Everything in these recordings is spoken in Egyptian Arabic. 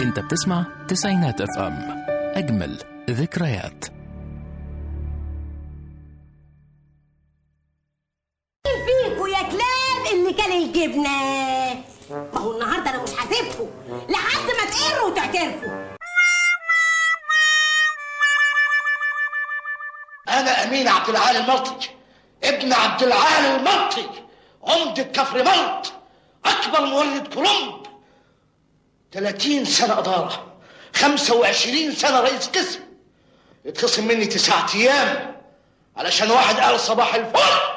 انت بتسمع تسعينات اف ام اجمل ذكريات فيكوا يا كلاب اللي كان الجبنة ما هو النهارده انا مش هسيبكوا لحد ما تقروا وتعترفوا أنا أمين عبد العال الملطي ابن عبد العال الملطي عمدة كفر ملط أكبر مولد كولومب 30 سنة إدارة 25 سنة رئيس قسم يتخصم مني تسعة أيام علشان واحد قال صباح الفل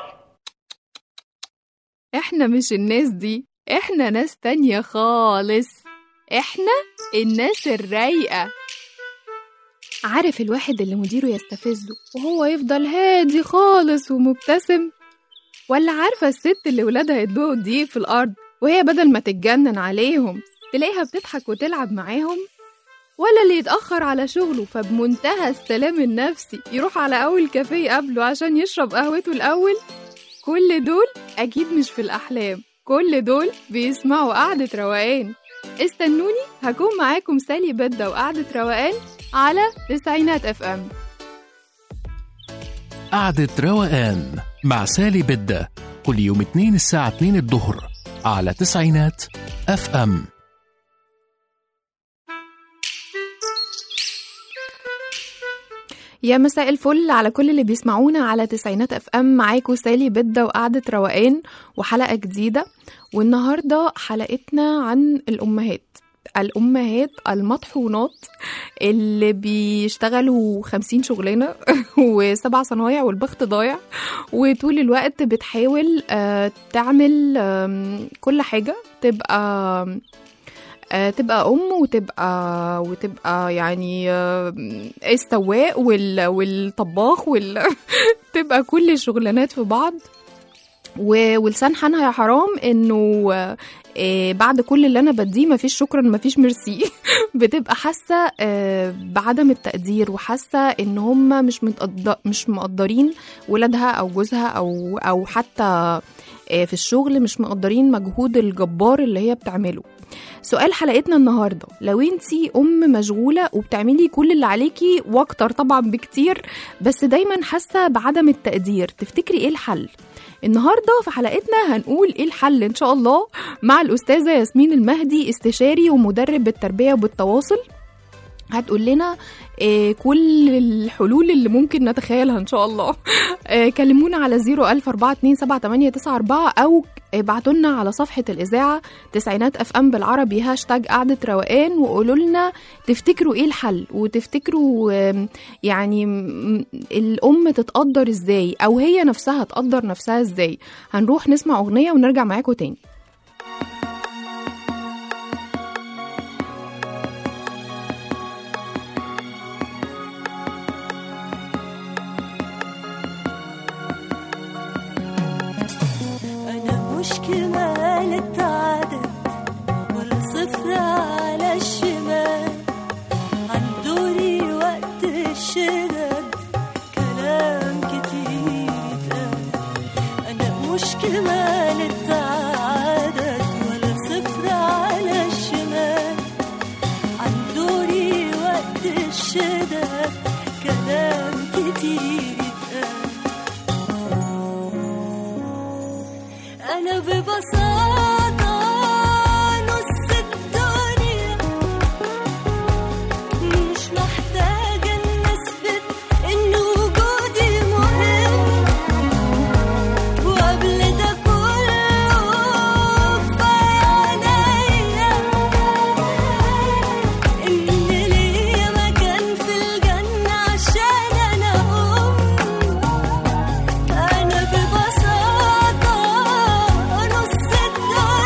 احنا مش الناس دي احنا ناس تانية خالص احنا الناس الرايقة عارف الواحد اللي مديره يستفزه وهو يفضل هادي خالص ومبتسم ولا عارفة الست اللي ولادها يدوها الدقيق في الأرض وهي بدل ما تتجنن عليهم تلاقيها بتضحك وتلعب معاهم ولا اللي يتأخر على شغله فبمنتهى السلام النفسي يروح على أول كافيه قبله عشان يشرب قهوته الأول كل دول أكيد مش في الأحلام كل دول بيسمعوا قعدة روقان استنوني هكون معاكم سالي بدة وقعدة روقان على تسعينات اف ام قعدة روقان مع سالي بدة كل يوم اتنين الساعة 2 الظهر على تسعينات اف ام يا مساء الفل على كل اللي بيسمعونا على تسعينات اف ام معاكم سالي بدة وقعدة روقان وحلقة جديدة والنهاردة حلقتنا عن الأمهات الأمهات المطحونات اللي بيشتغلوا خمسين شغلانة وسبع صنايع والبخت ضايع وطول الوقت بتحاول آه، تعمل آم، كل حاجة تبقى آه، تبقى ام وتبقى وتبقى يعني آه، السواق وال والطباخ وال تبقى كل الشغلانات في بعض و- ولسان حالها يا حرام انه آه، بعد كل اللي انا بديه مفيش شكرا مفيش ميرسي بتبقى حاسه آه، بعدم التقدير وحاسه ان هم مش متقدر مش مقدرين ولادها او جوزها او او حتى آه، في الشغل مش مقدرين مجهود الجبار اللي هي بتعمله سؤال حلقتنا النهارده لو انتي ام مشغوله وبتعملي كل اللي عليكي واكتر طبعا بكتير بس دايما حاسه بعدم التقدير تفتكري ايه الحل النهارده في حلقتنا هنقول ايه الحل ان شاء الله مع الاستاذه ياسمين المهدي استشاري ومدرب بالتربيه وبالتواصل هتقول لنا إيه كل الحلول اللي ممكن نتخيلها ان شاء الله إيه كلمونا على 004278994 او ابعتوا لنا على صفحة الإذاعة تسعينات اف ام بالعربي هاشتاج قعدة روقان وقولوا لنا تفتكروا ايه الحل وتفتكروا آم، يعني م- الأم تتقدر ازاي أو هي نفسها تقدر نفسها ازاي هنروح نسمع أغنية ونرجع معاكم تاني أنا مش كمال العدد ولا صفر على الشمال عن دوري وقت الشدد كلام كتير اتقال أنا مش كمال العدد ولا صفر على الشمال عن دوري وقت الشدد كلام كتير اتقال أنا ببساطة نص الدنيا مش محتاجة إن أثبت إن وجودي مهم وقبل ده كله كفاية عليا إن ليا مكان في الجنة عشان أنا أم أنا ببساطة نص الدنيا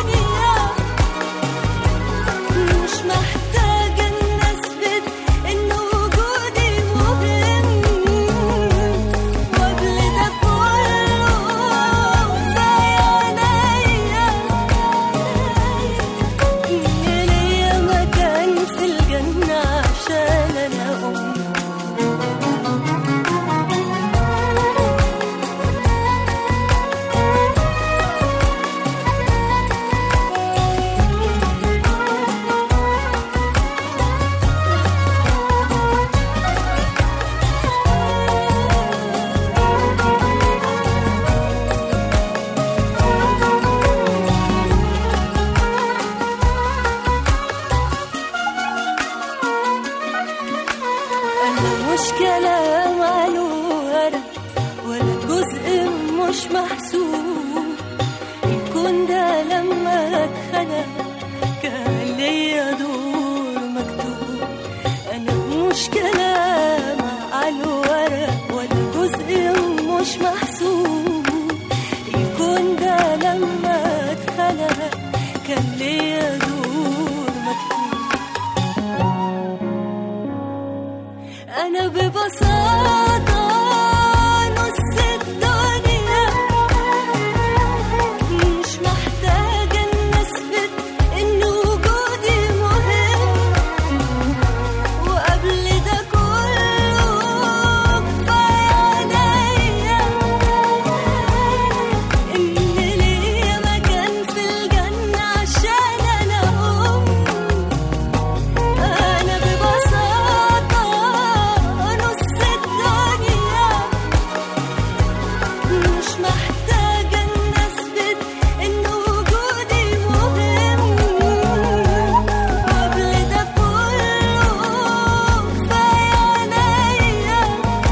الكون ده لما اتخلق كان ليا دور مكتوب انا مش كلام على الورق ولا جزء مش محسوب الكون ده لما اتخلق كان ليا دور مكتوب أنا ببساطة نص الدنيا مش محتاجة إن أثبت إن وجودي مهم وقبل ده كله كفاية عليا إن ليا مكان في الجنة عشان أنا أم أنا ببساطة نص الدنيا مش محتاجة إن أثبت إن وجودي مهم قبل ده كله كفاية عليا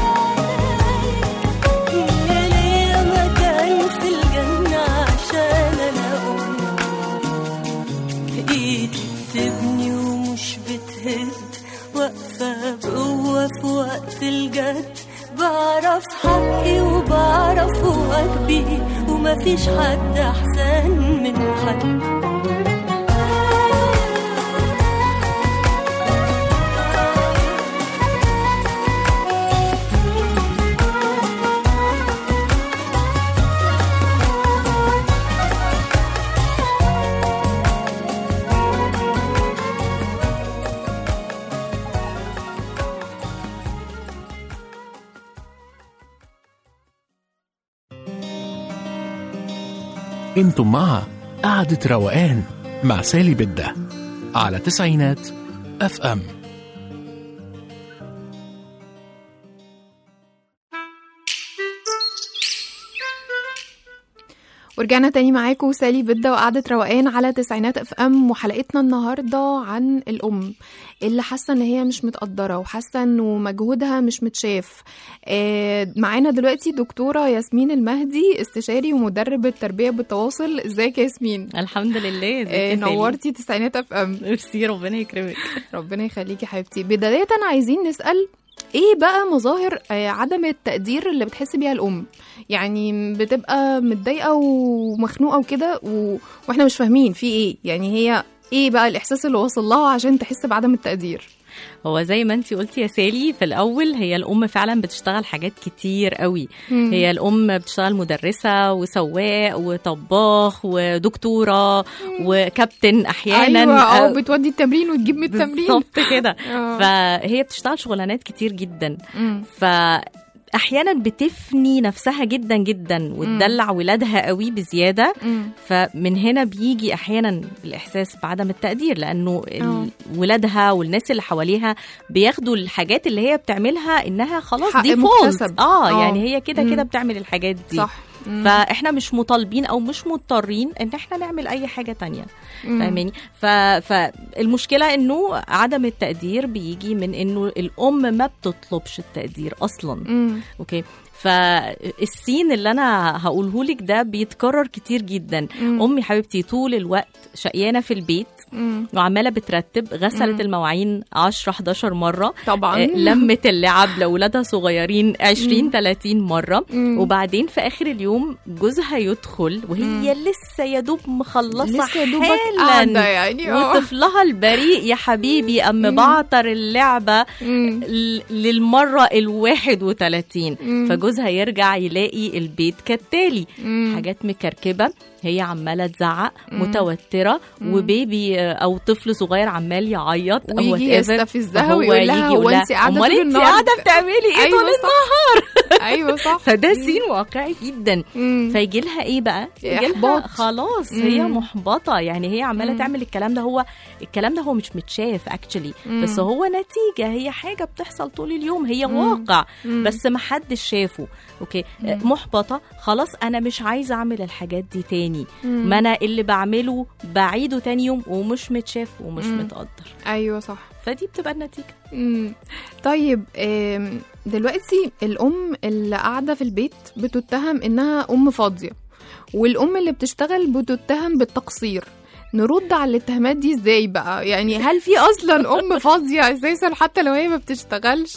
إن ليا مكان في الجنة عشان أنا أم ايدي بتبني ومش بتهد واقفة بقوة في وقت الجد بعرف حقي وبعرف واجبي ومفيش حد أحسن من حد انتم مع قعدة روقان مع سالي بدة على تسعينات اف ام ورجعنا تاني معاكم سالي بدة وقعدة روقان على تسعينات اف ام وحلقتنا النهاردة عن الأم اللي حاسة ان هي مش متقدرة وحاسة انه مجهودها مش متشاف آه، معانا دلوقتي دكتورة ياسمين المهدي استشاري ومدرب التربية بالتواصل ازيك يا ياسمين الحمد لله ازيك آه، يا سالي؟ نورتي تسعينات اف ام ميرسي ربنا يكرمك ربنا يخليكي حبيبتي بداية عايزين نسأل ايه بقى مظاهر آه، عدم التقدير اللي بتحس بيها الام يعني بتبقى متضايقه ومخنوقه وكده و... واحنا مش فاهمين في ايه يعني هي ايه بقى الاحساس اللي وصل لها عشان تحس بعدم التقدير هو زي ما انتي قلتي يا سالي في الاول هي الام فعلا بتشتغل حاجات كتير قوي مم. هي الام بتشتغل مدرسه وسواق وطباخ ودكتوره وكابتن احيانا ايوه آه، او بتودي التمرين وتجيب من التمرين بالظبط كده آه. فهي بتشتغل شغلانات كتير جدا مم. ف احيانا بتفني نفسها جدا جدا وتدلع ولادها قوي بزياده مم. فمن هنا بيجي احيانا الاحساس بعدم التقدير لانه آه. ال- ولادها والناس اللي حواليها بياخدوا الحاجات اللي هي بتعملها انها خلاص حق دي مكتسب. فولت اه آه. يعني هي كده مم. كده بتعمل الحاجات دي صح مم. فاحنا مش مطالبين او مش مضطرين ان احنا نعمل اي حاجه تانية مم. فاهماني ف... فالمشكله انه عدم التقدير بيجي من انه الام ما بتطلبش التقدير اصلا مم. اوكي فالسين اللي انا هقوله لك ده بيتكرر كتير جدا مم. امي حبيبتي طول الوقت شقيانه في البيت مم. وعماله بترتب غسلت مم. المواعين 10 11 مره طبعا آه، لمت اللعب لاولادها صغيرين 20 30 مره مم. وبعدين في اخر اليوم جوزها يدخل وهي لسه يا دوب مخلصه لسه يا دوبك حالا قاعده يعني اه وطفلها البريء يا حبيبي أم بعطر اللعبة مم. ل- للمرة الواحد وتلاتين مم. فجوزها يرجع يلاقي البيت كالتالي مم. حاجات مكركبة هي عمالة تزعق متوترة وبيبي آه، أو طفل صغير عمال يعيط أو ويجي whatever. يستفزها فهو ويقول لها يجي هو يقول لها، انت قاعده أمال طول انت النهار قاعدة بتعملي ايه أيوة طول صح. ايوه صح فده سين واقعي جدا مم. فيجي لها ايه بقى يجي لها إحباط. خلاص هي مم. محبطه يعني هي عماله مم. تعمل الكلام ده هو الكلام ده هو مش متشاف اكشلي مم. بس هو نتيجه هي حاجه بتحصل طول اليوم هي مم. واقع مم. بس ما حدش شافه اوكي مم. محبطه خلاص انا مش عايزه اعمل الحاجات دي تاني مم. ما انا اللي بعمله بعيده تاني يوم ومش متشاف ومش مم. متقدر ايوه صح فدي بتبقى النتيجه مم. طيب آم، دلوقتي الام اللي قاعده في البيت بتتهم انها ام فاضيه والام اللي بتشتغل بتتهم بالتقصير نرد على الاتهامات دي ازاي بقى يعني هل في اصلا ام فاضيه اساسا حتى لو هي ما بتشتغلش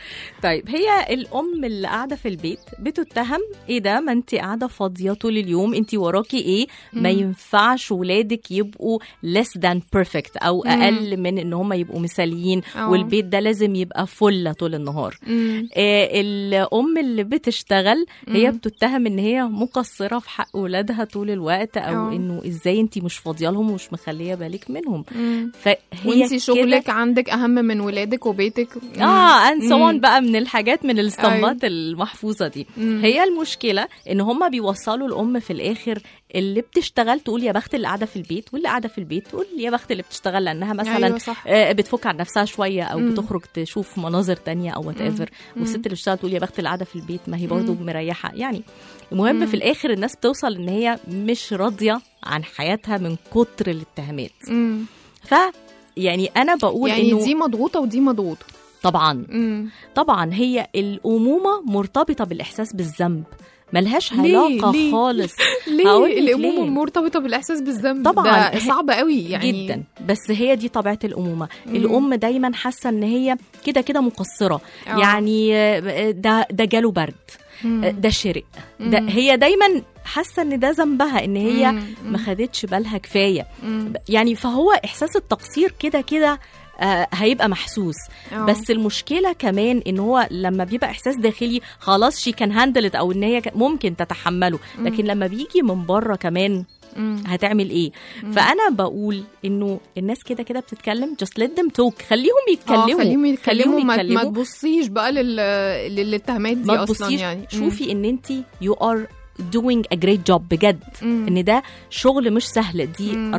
طيب هي الام اللي قاعده في البيت بتتهم ايه ده ما انت قاعده فاضيه طول اليوم انت وراكي ايه ما مم. ينفعش ولادك يبقوا less than perfect او مم. اقل من ان هم يبقوا مثاليين أه. والبيت ده لازم يبقى فله طول النهار مم. آه، الام اللي بتشتغل هي مم. بتتهم ان هي مقصره في حق ولادها طول الوقت او أه. انه ازاي انت مش فاضيه لهم ومش مخليه بالك منهم مم. فهي وانتي كده- شغلك عندك اهم من ولادك وبيتك مم. اه and so on مم. بقى من الحاجات من أيوة. الاسطمبات المحفوظه دي مم. هي المشكله ان هم بيوصلوا الام في الاخر اللي بتشتغل تقول يا بخت اللي قاعده في البيت واللي قاعده في البيت تقول يا بخت اللي بتشتغل لانها مثلا أيوة صح. آه، بتفك عن نفسها شويه او مم. بتخرج تشوف مناظر تانية او وات ايفر والست اللي بتشتغل تقول يا بخت اللي قاعده في البيت ما هي برضو مم. مريحه يعني المهم مم. في الاخر الناس بتوصل ان هي مش راضيه عن حياتها من كتر الاتهامات مم. ف يعني انا بقول يعني انه دي مضغوطه ودي مضغوطه طبعا مم. طبعا هي الأمومة مرتبطة بالإحساس بالذنب ملهاش ليه؟ علاقة ليه؟ خالص ليه هقولك الامومه ليه. مرتبطه بالاحساس بالذنب طبعاً. ده صعب قوي يعني جدا بس هي دي طبيعة الأمومة مم. الأم دايما حاسة إن هي كده كده مقصرة آه. يعني آه، ده ده جاله برد مم. آه، ده شرق ده مم. هي دايما حاسة إن ده ذنبها إن هي مم. ما خدتش بالها كفاية مم. يعني فهو إحساس التقصير كده كده آه، هيبقى محسوس آه. بس المشكله كمان ان هو لما بيبقى احساس داخلي خلاص شي كان هاندلت او ان هي ك- ممكن تتحمله لكن لما بيجي من بره كمان مم. هتعمل ايه فانا بقول انه الناس كده كده بتتكلم just let them talk خليهم يتكلموا اه خليهم يتكلموا ما, ما يتكلموا. تبصيش بقى لل... للاتهامات دي ما اصلا تبصيش يعني شوفي ان انت you are doing a great job بجد مم. ان ده شغل مش سهل دي مم.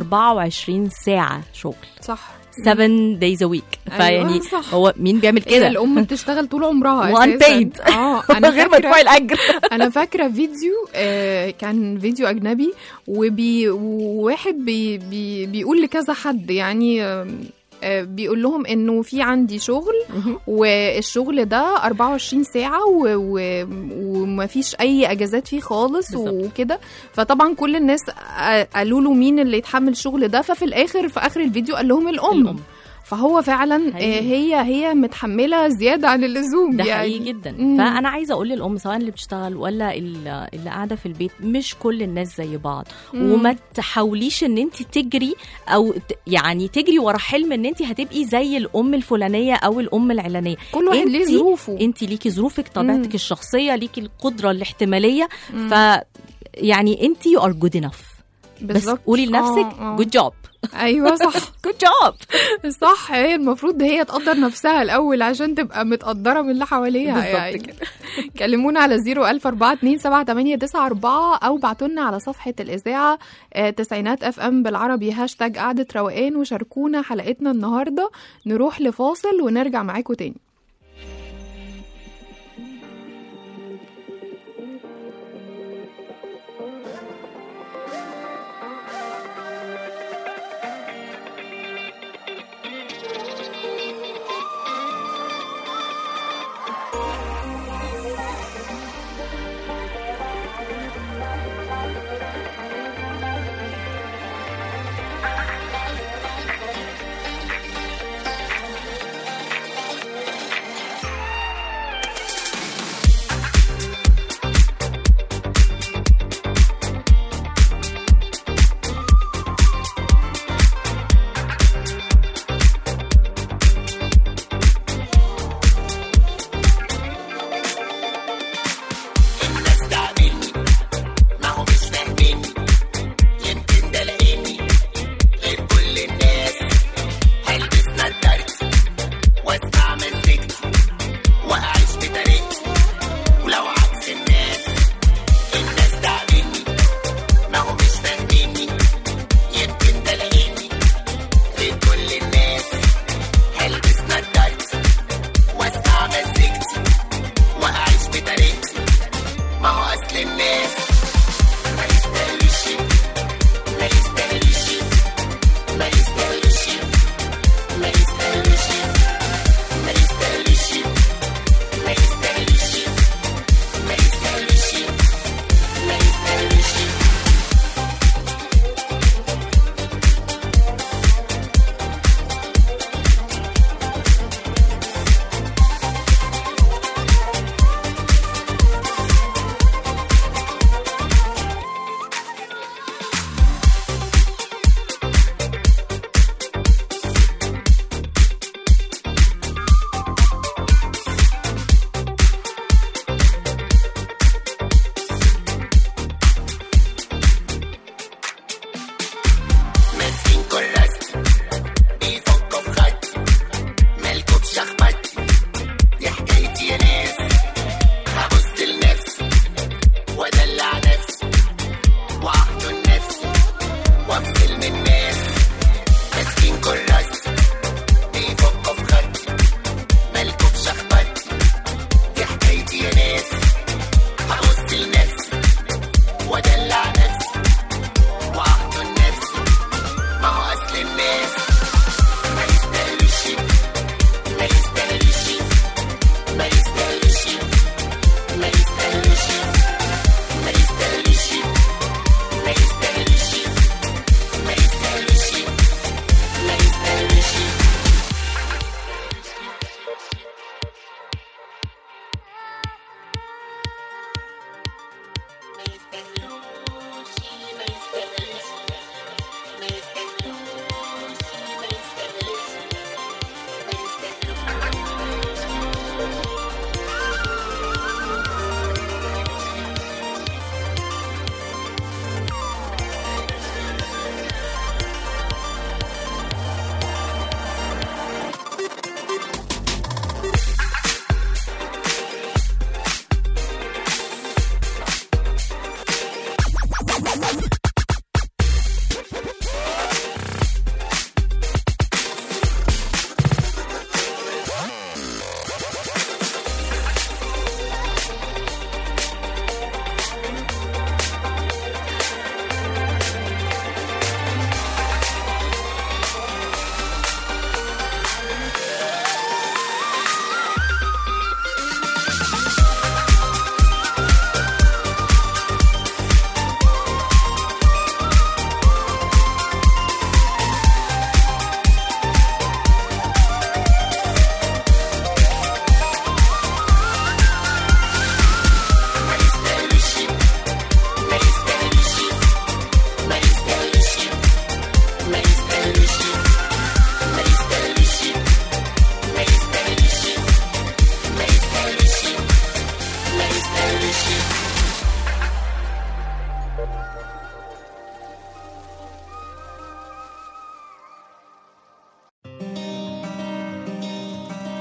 24 ساعه شغل صح 7 days a week أيوة، فيعني صح. هو مين بيعمل كده كده الام بتشتغل طول عمرها One أساساً. paid. اه انا غير فاكرة مدفوع الاجر انا فاكره فيديو آه كان فيديو اجنبي وبي وواحد بي بي بيقول لكذا حد يعني آم، آه بيقول لهم انه في عندي شغل والشغل ده 24 ساعه و- و- ومفيش اي اجازات فيه خالص بالظبط. وكده فطبعا كل الناس آه، قالوا له مين اللي يتحمل الشغل ده ففي الاخر في اخر الفيديو قال لهم الام, الأم. فهو فعلا حقيقي. آه، هي هي متحمله زياده عن اللزوم ده يعني حقيقي جدا مم. فانا عايزه اقول للام سواء اللي بتشتغل ولا اللي اللي قاعده في البيت مش كل الناس زي بعض مم. وما تحاوليش ان انت تجري او ت- يعني تجري ورا حلم ان انت هتبقي زي الام الفلانيه او الام العلانيه كل واحد ليه انتي- ظروفه انت ليكي ظروفك طبيعتك مم. الشخصيه ليكي القدره الاحتماليه ف يعني انت يو ار جود انف بس بالظبط. قولي لنفسك آه، آه. جود جوب ايوه صح جود جوب صح هي المفروض هي تقدر نفسها الاول عشان تبقى متقدره من اللي حواليها بالظبط يعني كده. كلمونا على 010427894 او بعتوا لنا على صفحه الاذاعه آه، تسعينات اف ام بالعربي هاشتاج قعده روقان وشاركونا حلقتنا النهارده نروح لفاصل ونرجع معاكم تاني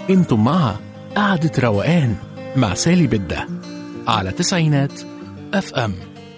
انتم مع قعدة روقان مع سالي بدة على تسعينات اف ام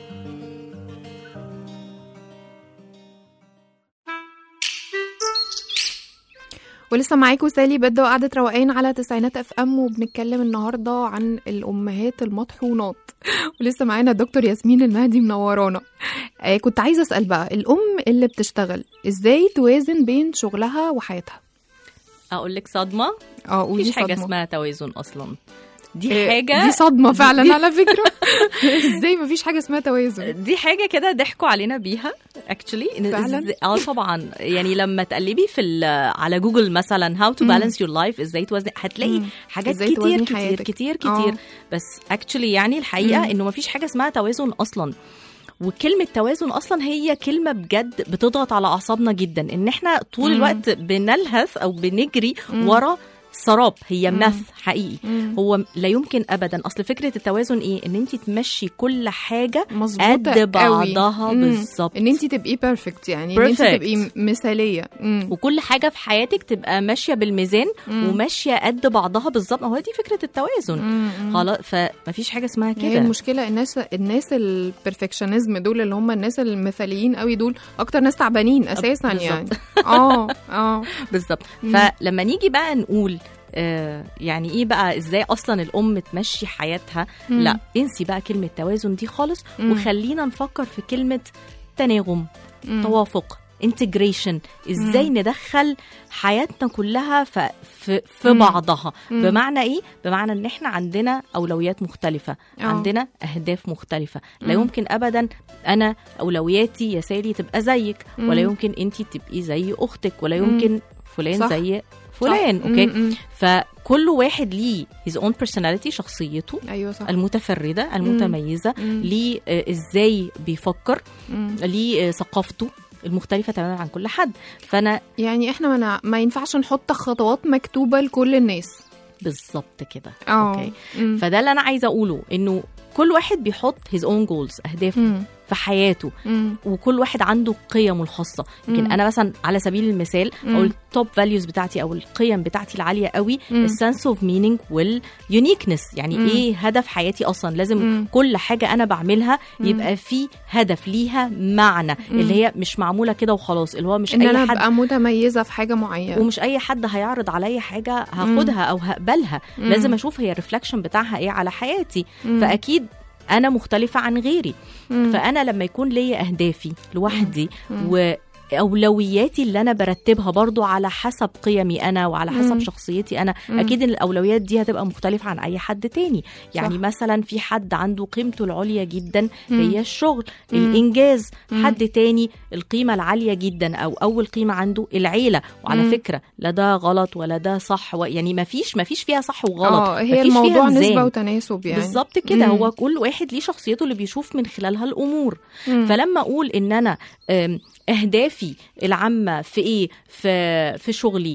ولسه معاكم سالي بدة وقعدة روقان على تسعينات اف ام وبنتكلم النهارده عن الامهات المطحونات ولسه معانا دكتور ياسمين المهدي منورانا آه كنت عايزه اسال بقى الام اللي بتشتغل ازاي توازن بين شغلها وحياتها اقول لك صدمه اه قولي مفيش حاجه صدمة. اسمها توازن اصلا دي إيه، حاجه دي صدمه فعلا على فكره ازاي مفيش حاجه اسمها توازن دي حاجه كده ضحكوا علينا بيها اكشلي فعلا؟ اه طبعا يعني لما تقلبي في ال- على جوجل مثلا هاو تو مم. بالانس يور لايف ازاي توازني هتلاقي مم. حاجات إزاي كتير توازني كتير حياتك. كتير آه. كتير بس اكشلي يعني الحقيقه مم. انه مفيش حاجه اسمها توازن اصلا وكلمة توازن أصلا هي كلمة بجد بتضغط على أعصابنا جدا إن إحنا طول مم. الوقت بنلهث أو بنجري مم. ورا سراب هي مم. مث حقيقي مم. هو لا يمكن ابدا اصل فكره التوازن ايه ان انت تمشي كل حاجه مظبوطه قد قوي. بعضها مم. بالظبط ان انت تبقي بيرفكت يعني ان انت Perfect. تبقي م- مثاليه مم. وكل حاجه في حياتك تبقى ماشيه بالميزان مم. وماشيه قد بعضها بالظبط هو دي فكره التوازن مم. مم. خلاص فمفيش حاجه اسمها هي كده المشكله الناس الناس البرفكشنزم دول اللي هم الناس المثاليين قوي دول اكتر ناس تعبانين اساسا بالظبط. يعني اه اه بالظبط مم. فلما نيجي بقى نقول آه يعني ايه بقى ازاي اصلا الام تمشي حياتها مم. لا انسي بقى كلمه توازن دي خالص مم. وخلينا نفكر في كلمه تناغم مم. توافق انتجريشن ازاي مم. ندخل حياتنا كلها ف- في, في مم. بعضها مم. بمعنى ايه بمعنى ان احنا عندنا اولويات مختلفه آه. عندنا اهداف مختلفه لا مم. يمكن ابدا انا اولوياتي يا سالي تبقى زيك مم. ولا يمكن انت تبقي زي اختك ولا مم. يمكن فلان صح. زي فلان صح. اوكي مم. مم. فكل واحد ليه his own personality شخصيته ايوه صح المتفرده المتميزه مم. ليه آه، ازاي بيفكر مم. ليه آه، ثقافته المختلفة تماما عن كل حد فأنا يعني احنا ما, نع- ما ينفعش نحط خطوات مكتوبه لكل الناس بالظبط كده اه اوكي مم. فده اللي أنا عايزة أقوله إنه كل واحد بيحط his own goals أهدافه مم. في حياته مم. وكل واحد عنده قيمه الخاصه يمكن مم. انا مثلا على سبيل المثال مم. او التوب فاليوز بتاعتي او القيم بتاعتي العاليه قوي مم. السنس اوف مينينج واليونيكنس يعني مم. ايه هدف حياتي اصلا لازم مم. كل حاجه انا بعملها مم. يبقى في هدف ليها معنى مم. اللي هي مش معموله كده وخلاص اللي هو مش ان اي انا حد ابقى متميزه في حاجه معينه ومش اي حد هيعرض عليا حاجه هاخدها او هقبلها مم. لازم اشوف هي الريفلكشن بتاعها ايه على حياتي مم. فاكيد انا مختلفه عن غيري مم. فانا لما يكون ليا اهدافي لوحدي مم. واولوياتي اللي انا برتبها برضو على حسب قيمي انا وعلى حسب مم. شخصيتي انا مم. اكيد ان الاولويات دي هتبقى مختلفه عن اي حد تاني يعني صح. مثلا في حد عنده قيمته العليا جدا مم. هي الشغل مم. الانجاز مم. حد تاني القيمه العاليه جدا او اول قيمه عنده العيله وعلى مم. فكره لا ده غلط ولا ده صح و- يعني ما فيش ما فيش فيها صح وغلط اه هي مفيش فيها الموضوع ميزان. نسبه وتناسب يعني بالظبط كده مم. هو كل واحد ليه شخصيته اللي بيشوف من خلالها الامور مم. فلما اقول ان انا أم، اهدافي العامه في ايه في في شغلي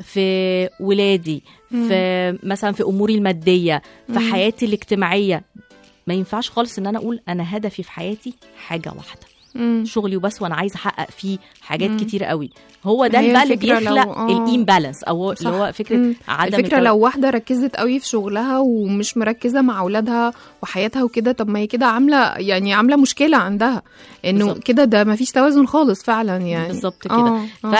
في ولادي في مثلا في اموري الماديه في مم. حياتي الاجتماعيه ما ينفعش خالص ان انا اقول انا هدفي في حياتي حاجه واحده مم. شغلي وبس وانا عايزه احقق فيه حاجات مم. كتير قوي هو ده هي بقى اللي الفكرة لو- بيخلق آه. الامبالانس او صح. اللي هو فكره مم. عدم الفكرة التو- لو واحدة ركزت قوي في شغلها ومش مركزة مع أولادها وحياتها وكده طب ما هي كده عاملة يعني عاملة مشكلة عندها إنه بالظبط. كده ده ما فيش توازن خالص فعلا يعني بالظبط كده آه، آه.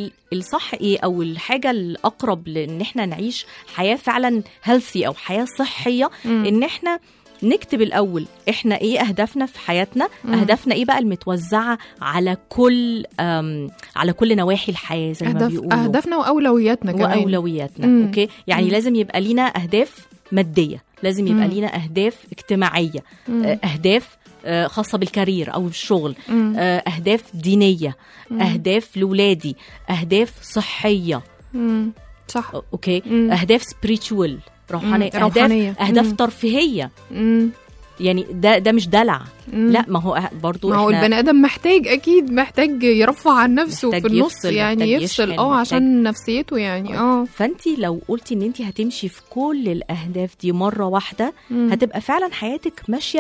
فالصح ايه او الحاجه الاقرب لان احنا نعيش حياه فعلا هيلثي او حياه صحيه مم. ان احنا نكتب الاول احنا ايه اهدافنا في حياتنا مم. اهدافنا ايه بقى المتوزعه على كل أم على كل نواحي الحياه زي ما أهداف بيقولوا أهدافنا وأولوياتنا كمان واولوياتنا مم. اوكي يعني مم. لازم يبقى لينا اهداف ماديه لازم يبقى مم. لينا اهداف اجتماعيه مم. آه، اهداف آه، خاصه بالكارير او الشغل مم. آه، اهداف دينيه مم. اهداف لاولادي اهداف صحيه مم. صح أو- اوكي مم. اهداف سبiritual روحانيه مم. اهداف روحانية. اهداف مم. ترفيهيه مم. يعني ده ده مش دلع مم. لا ما هو أه- برضو ما هو احنا البني ادم محتاج اكيد محتاج يرفع عن نفسه محتاج في النص يفصل، يعني محتاج يفصل يشحن، اه محتاج- عشان نفسيته يعني اه فانت لو قلتي ان انت هتمشي في كل الاهداف دي مره واحده مم. هتبقى فعلا حياتك ماشيه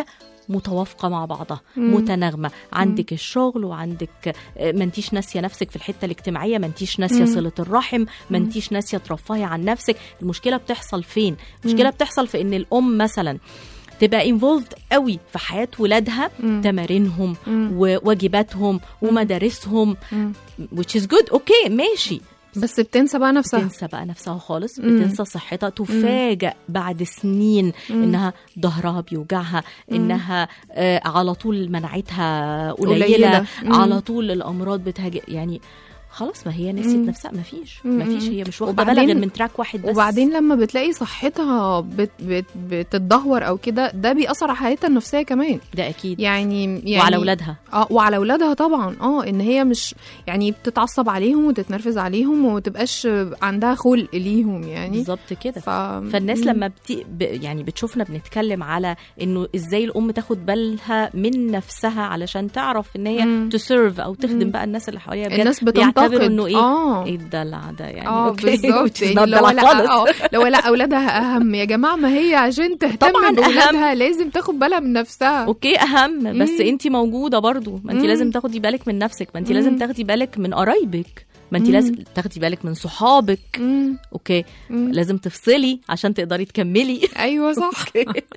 متوافقه مع بعضها مم. متناغمه عندك الشغل وعندك آه، ما انتيش ناسيه نفسك في الحته الاجتماعيه ما انتيش ناسيه مم. صله الرحم ما انتيش ناسيه ترفهي عن نفسك المشكله بتحصل فين المشكله بتحصل في ان الام مثلا تبقى انفولد قوي في حياه ولادها مم. تمارينهم مم. وواجباتهم ومدارسهم مم. which is good اوكي ماشي بس بتنسى بقى نفسها بتنسى بقى نفسها خالص مم. بتنسى صحتها تفاجأ بعد سنين انها ظهرها بيوجعها انها آه على طول مناعتها قليله, قليلة. قليلة. مم. على طول الامراض بتهاجم يعني خلاص ما هي نسيت مم. نفسها ما فيش مم. ما فيش هي مش واخده وبعدين- بالها غير من تراك واحد بس وبعدين لما بتلاقي صحتها بت بت بتتدهور او كده ده بيأثر على حياتها النفسية كمان ده اكيد يعني يعني وعلى اولادها اه وعلى اولادها طبعا اه ان هي مش يعني بتتعصب عليهم وتتنرفز عليهم وما تبقاش عندها خلق ليهم يعني بالظبط كده ف... فالناس مم. لما بتي ب... يعني بتشوفنا بنتكلم على انه ازاي الام تاخد بالها من نفسها علشان تعرف ان هي مم. تسيرف او تخدم مم. بقى الناس اللي حواليها بجد الناس بيعتبروا بتنتقد انه ايه اه ايه الدلع ده يعني اه أوكي، بالظبط which is not لو دلع لا خالص. اه لو لا اولادها اهم يا جماعه ما هي عشان تهتم طبعاً أهم. باولادها لازم تاخد بالها من نفسها اوكي اهم بس مم. انت موجوده برضو ما انت مم. لازم تاخدي بالك من نفسك ما انت مم. لازم تاخدي بالك من قرايبك ما انت مم. لازم تاخدي بالك من صحابك مم. اوكي مم. لازم تفصلي عشان تقدري تكملي ايوه صح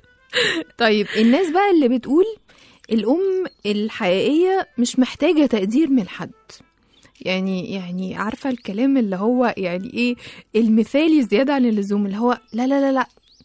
طيب الناس بقى اللي بتقول الأم الحقيقية مش محتاجة تقدير من حد يعني يعني عارفة الكلام اللي هو يعني ايه المثالي زيادة عن اللزوم اللي هو لا لا لا لا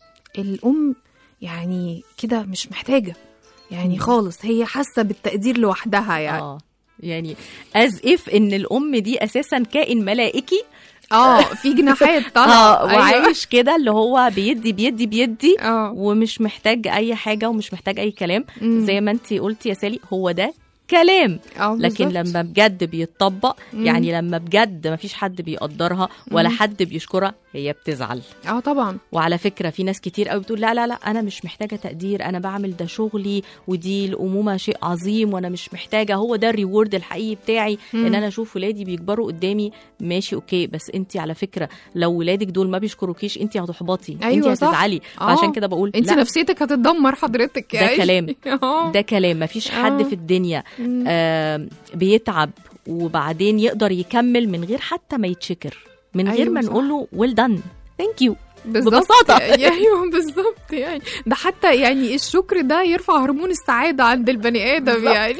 الأم يعني كده مش محتاجة يعني خالص هي حاسة بالتقدير لوحدها يعني اه يعني از اف ان الام دي اساسا كائن ملائكي اه في جناحات اه طالعة أيوة. وعايش كده اللي هو بيدي بيدي بيدي اه ومش محتاج اي حاجه ومش محتاج اي كلام مم. زي ما انت قلتي يا سالي هو ده كلام اه لكن بالظبط. لما بجد بيتطبق مم. يعني لما بجد ما فيش حد بيقدرها ولا مم. حد بيشكرها هي بتزعل اه طبعا وعلى فكره في ناس كتير قوي بتقول لا لا لا انا مش محتاجه تقدير انا بعمل ده شغلي ودي الامومه شيء عظيم وانا مش محتاجه هو ده الريورد الحقيقي بتاعي مم. ان انا اشوف ولادي بيكبروا قدامي ماشي اوكي بس انت على فكره لو ولادك دول ما بيشكروكيش انت هتحبطي أيوة انت صح. هتزعلي آه. فعشان كده بقول انت لا نفسيتك هتتدمر حضرتك ده يعني. كلام. اه ده كلام مفيش حد آه. في الدنيا مم. آه بيتعب وبعدين يقدر يكمل من غير حتى ما يتشكر من غير أيوة ما صح. نقول له ويل دان ثانك يو بالظبط ببساطة. يعني ايوه بالظبط يعني ده حتى يعني الشكر ده يرفع هرمون السعادة عند البني آدم بالظبط. يعني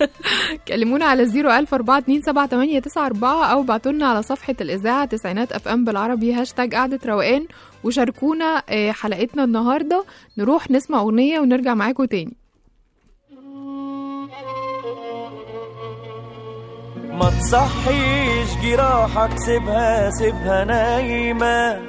كلمونا على 010427894 أو بعتولنا على صفحة الإذاعة تسعينات أف أم بالعربي هاشتاج قعدة روقان وشاركونا آه، حلقتنا النهاردة نروح نسمع أغنية ونرجع معاكم تاني ما تصحيش جراحك سيبها سيبها نايمة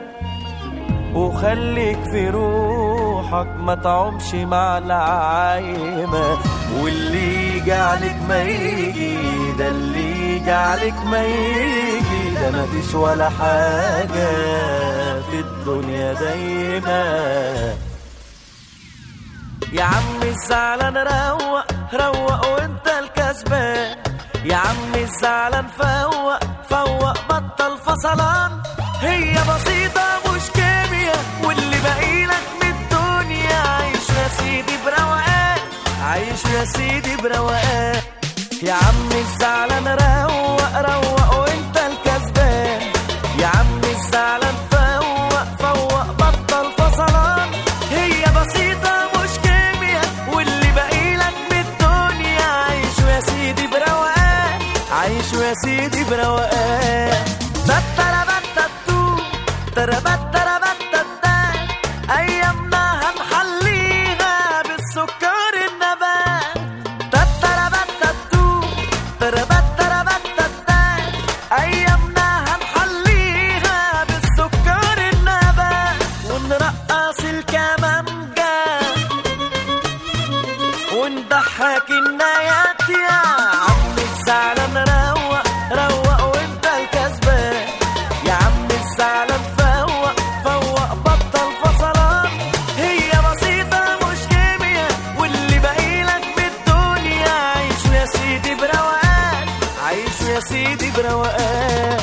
وخليك في روحك ما تعومش مع العايمة واللي يجي عليك ما يجي ده اللي يجي عليك ما يجي ده مفيش ولا حاجة في الدنيا دايما يا عم الزعلان روق روق وانت الكسبان يا عم الزعلان فوق فوق بطل فصلان هي بسيطة مش كيمياء واللي باقيلك من الدنيا عايش يا سيدي بروقان عايش يا سيدي بروقان يا عم الزعلان روق روق وانت الكسبان يا عم الزعلان فوق فوق بطل فصلان هي بسيطة مش كيمياء واللي باقيلك من الدنيا عايش يا سيدي بروقان عايش يا سيدي بروقان تتربتتو تربتربتتا ايامنا هنحليها بالسكر النبات تتربتتو تربتربتتا ايامنا هنحليها بالسكر النبات ونرقص الكمانجا ونضحك النايات يا عم الزعلان روق روق وانت الكسبان يا عم الزعلان فوق فوق بطل فصلان هي بسيطة مش كيمياء واللي باقيلك بالدنيا عايش يا سيدي بروقان عايش يا سيدي بروقان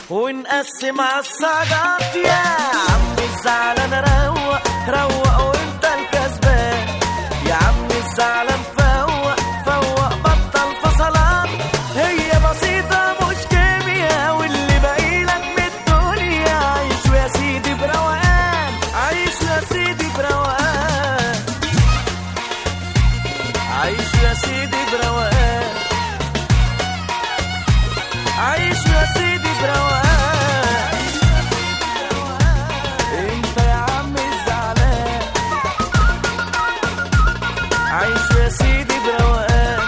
ونقسم عالسعادات يا عم الزعلان روق روق وانت الكسبان يا عم الزعلان فوق فوق بطل فصلان هي بسيطة مش كيمياء واللي باقيلك من الدنيا عيش يا سيدي بروقان عيش يا سيدي بروقان عيش يا سيدي بروقان عيش يا سيدي بروقان انت يا عم الزعلان عيش يا سيدي بروقان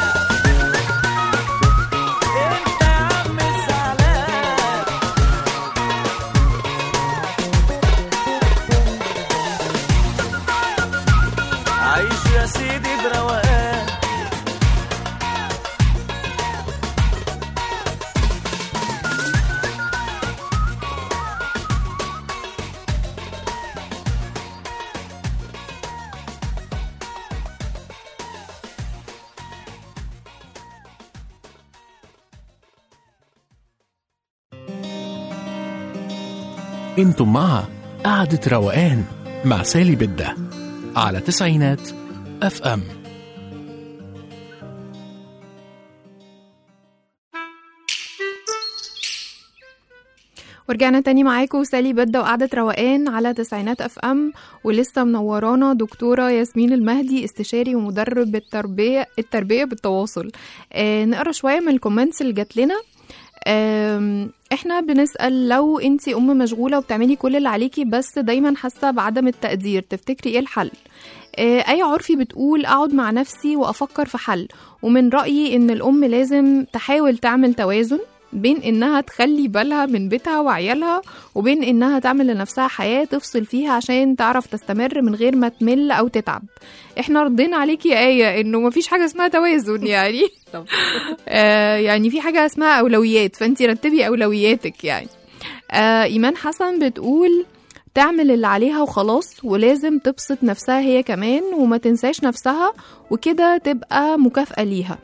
انت يا عم الزعلان عيش يا سيدي بروقان انتم مع قعدة روقان مع سالي بدة على تسعينات اف ام ورجعنا تاني معاكم سالي بدة وقعدة روقان على تسعينات اف ام ولسه منورانا دكتورة ياسمين المهدي استشاري ومدرب التربية التربية بالتواصل آه نقرا شوية من الكومنتس اللي جات لنا آم، احنا بنسأل لو انتي ام مشغولة وبتعملي كل اللي عليكي بس دايما حاسة بعدم التقدير تفتكري ايه الحل آه، أي عرفي بتقول أقعد مع نفسي وأفكر في حل ومن رأيي إن الأم لازم تحاول تعمل توازن بين إنها تخلي بالها من بيتها وعيالها وبين إنها تعمل لنفسها حياة تفصل فيها عشان تعرف تستمر من غير ما تمل أو تتعب إحنا ردينا عليكي يا آية إنه مفيش حاجة اسمها توازن يعني آه يعني في حاجة اسمها أولويات فأنتي رتبي أولوياتك يعني آه إيمان حسن بتقول تعمل اللي عليها وخلاص ولازم تبسط نفسها هي كمان وما تنساش نفسها وكده تبقى مكافأة ليها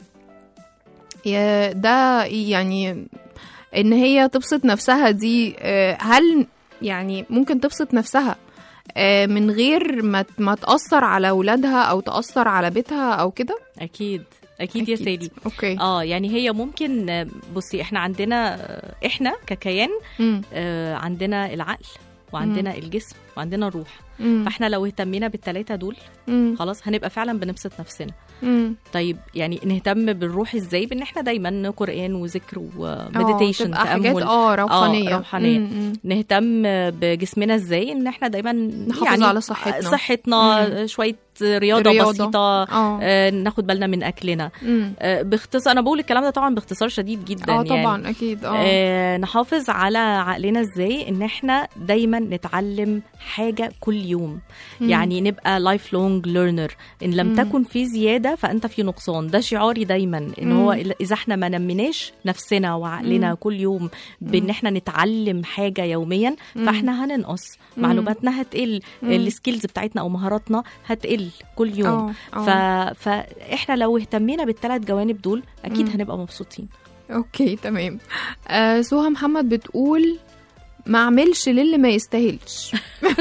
يا- ده يعني ان هي تبسط نفسها دي آه، هل يعني ممكن تبسط نفسها آه، من غير ما ما تأثر على أولادها أو تأثر على بيتها أو كده اكيد اكيد يا سالي أوكي اه يعني هي ممكن آه، بصي احنا عندنا آه، احنا ككيان مم. آه، عندنا العقل وعندنا الجسم وعندنا الروح مم. فاحنا لو اهتمينا بالتلاتة دول مم. خلاص هنبقى فعلا بنبسط نفسنا مم. طيب يعني نهتم بالروح ازاي بان احنا دايما قران وذكر آه، ومديتيشن تبقى حاجات تامل اه روحانية آه، روحانية. مم. مم. نهتم بجسمنا ازاي ان احنا دايما نحافظ يعني على صحتنا. صحتنا مم. شويه رياضه, رياضة. بسيطه اه آه، ناخد بالنا من اكلنا مم. آه، باختصار انا بقول الكلام ده طبعا باختصار شديد جدا اه يعني طبعا اكيد اه آه نحافظ على عقلنا ازاي ان احنا دايما نتعلم حاجه كل يوم مم. يعني نبقى لايف لونج ليرنر ان لم مم. تكن في زياده فانت في نقصان ده شعاري دايما ان مم. هو اذا احنا ما نميناش نفسنا وعقلنا مم. كل يوم بان احنا نتعلم حاجه يوميا مم. فاحنا هننقص مم. معلوماتنا هتقل مم. السكيلز بتاعتنا او مهاراتنا هتقل كل يوم اه ف... اه فاحنا لو اهتمينا بالثلاث جوانب دول اكيد مم. هنبقى مبسوطين اوكي تمام آه سوها محمد بتقول ما اعملش للي ما يستاهلش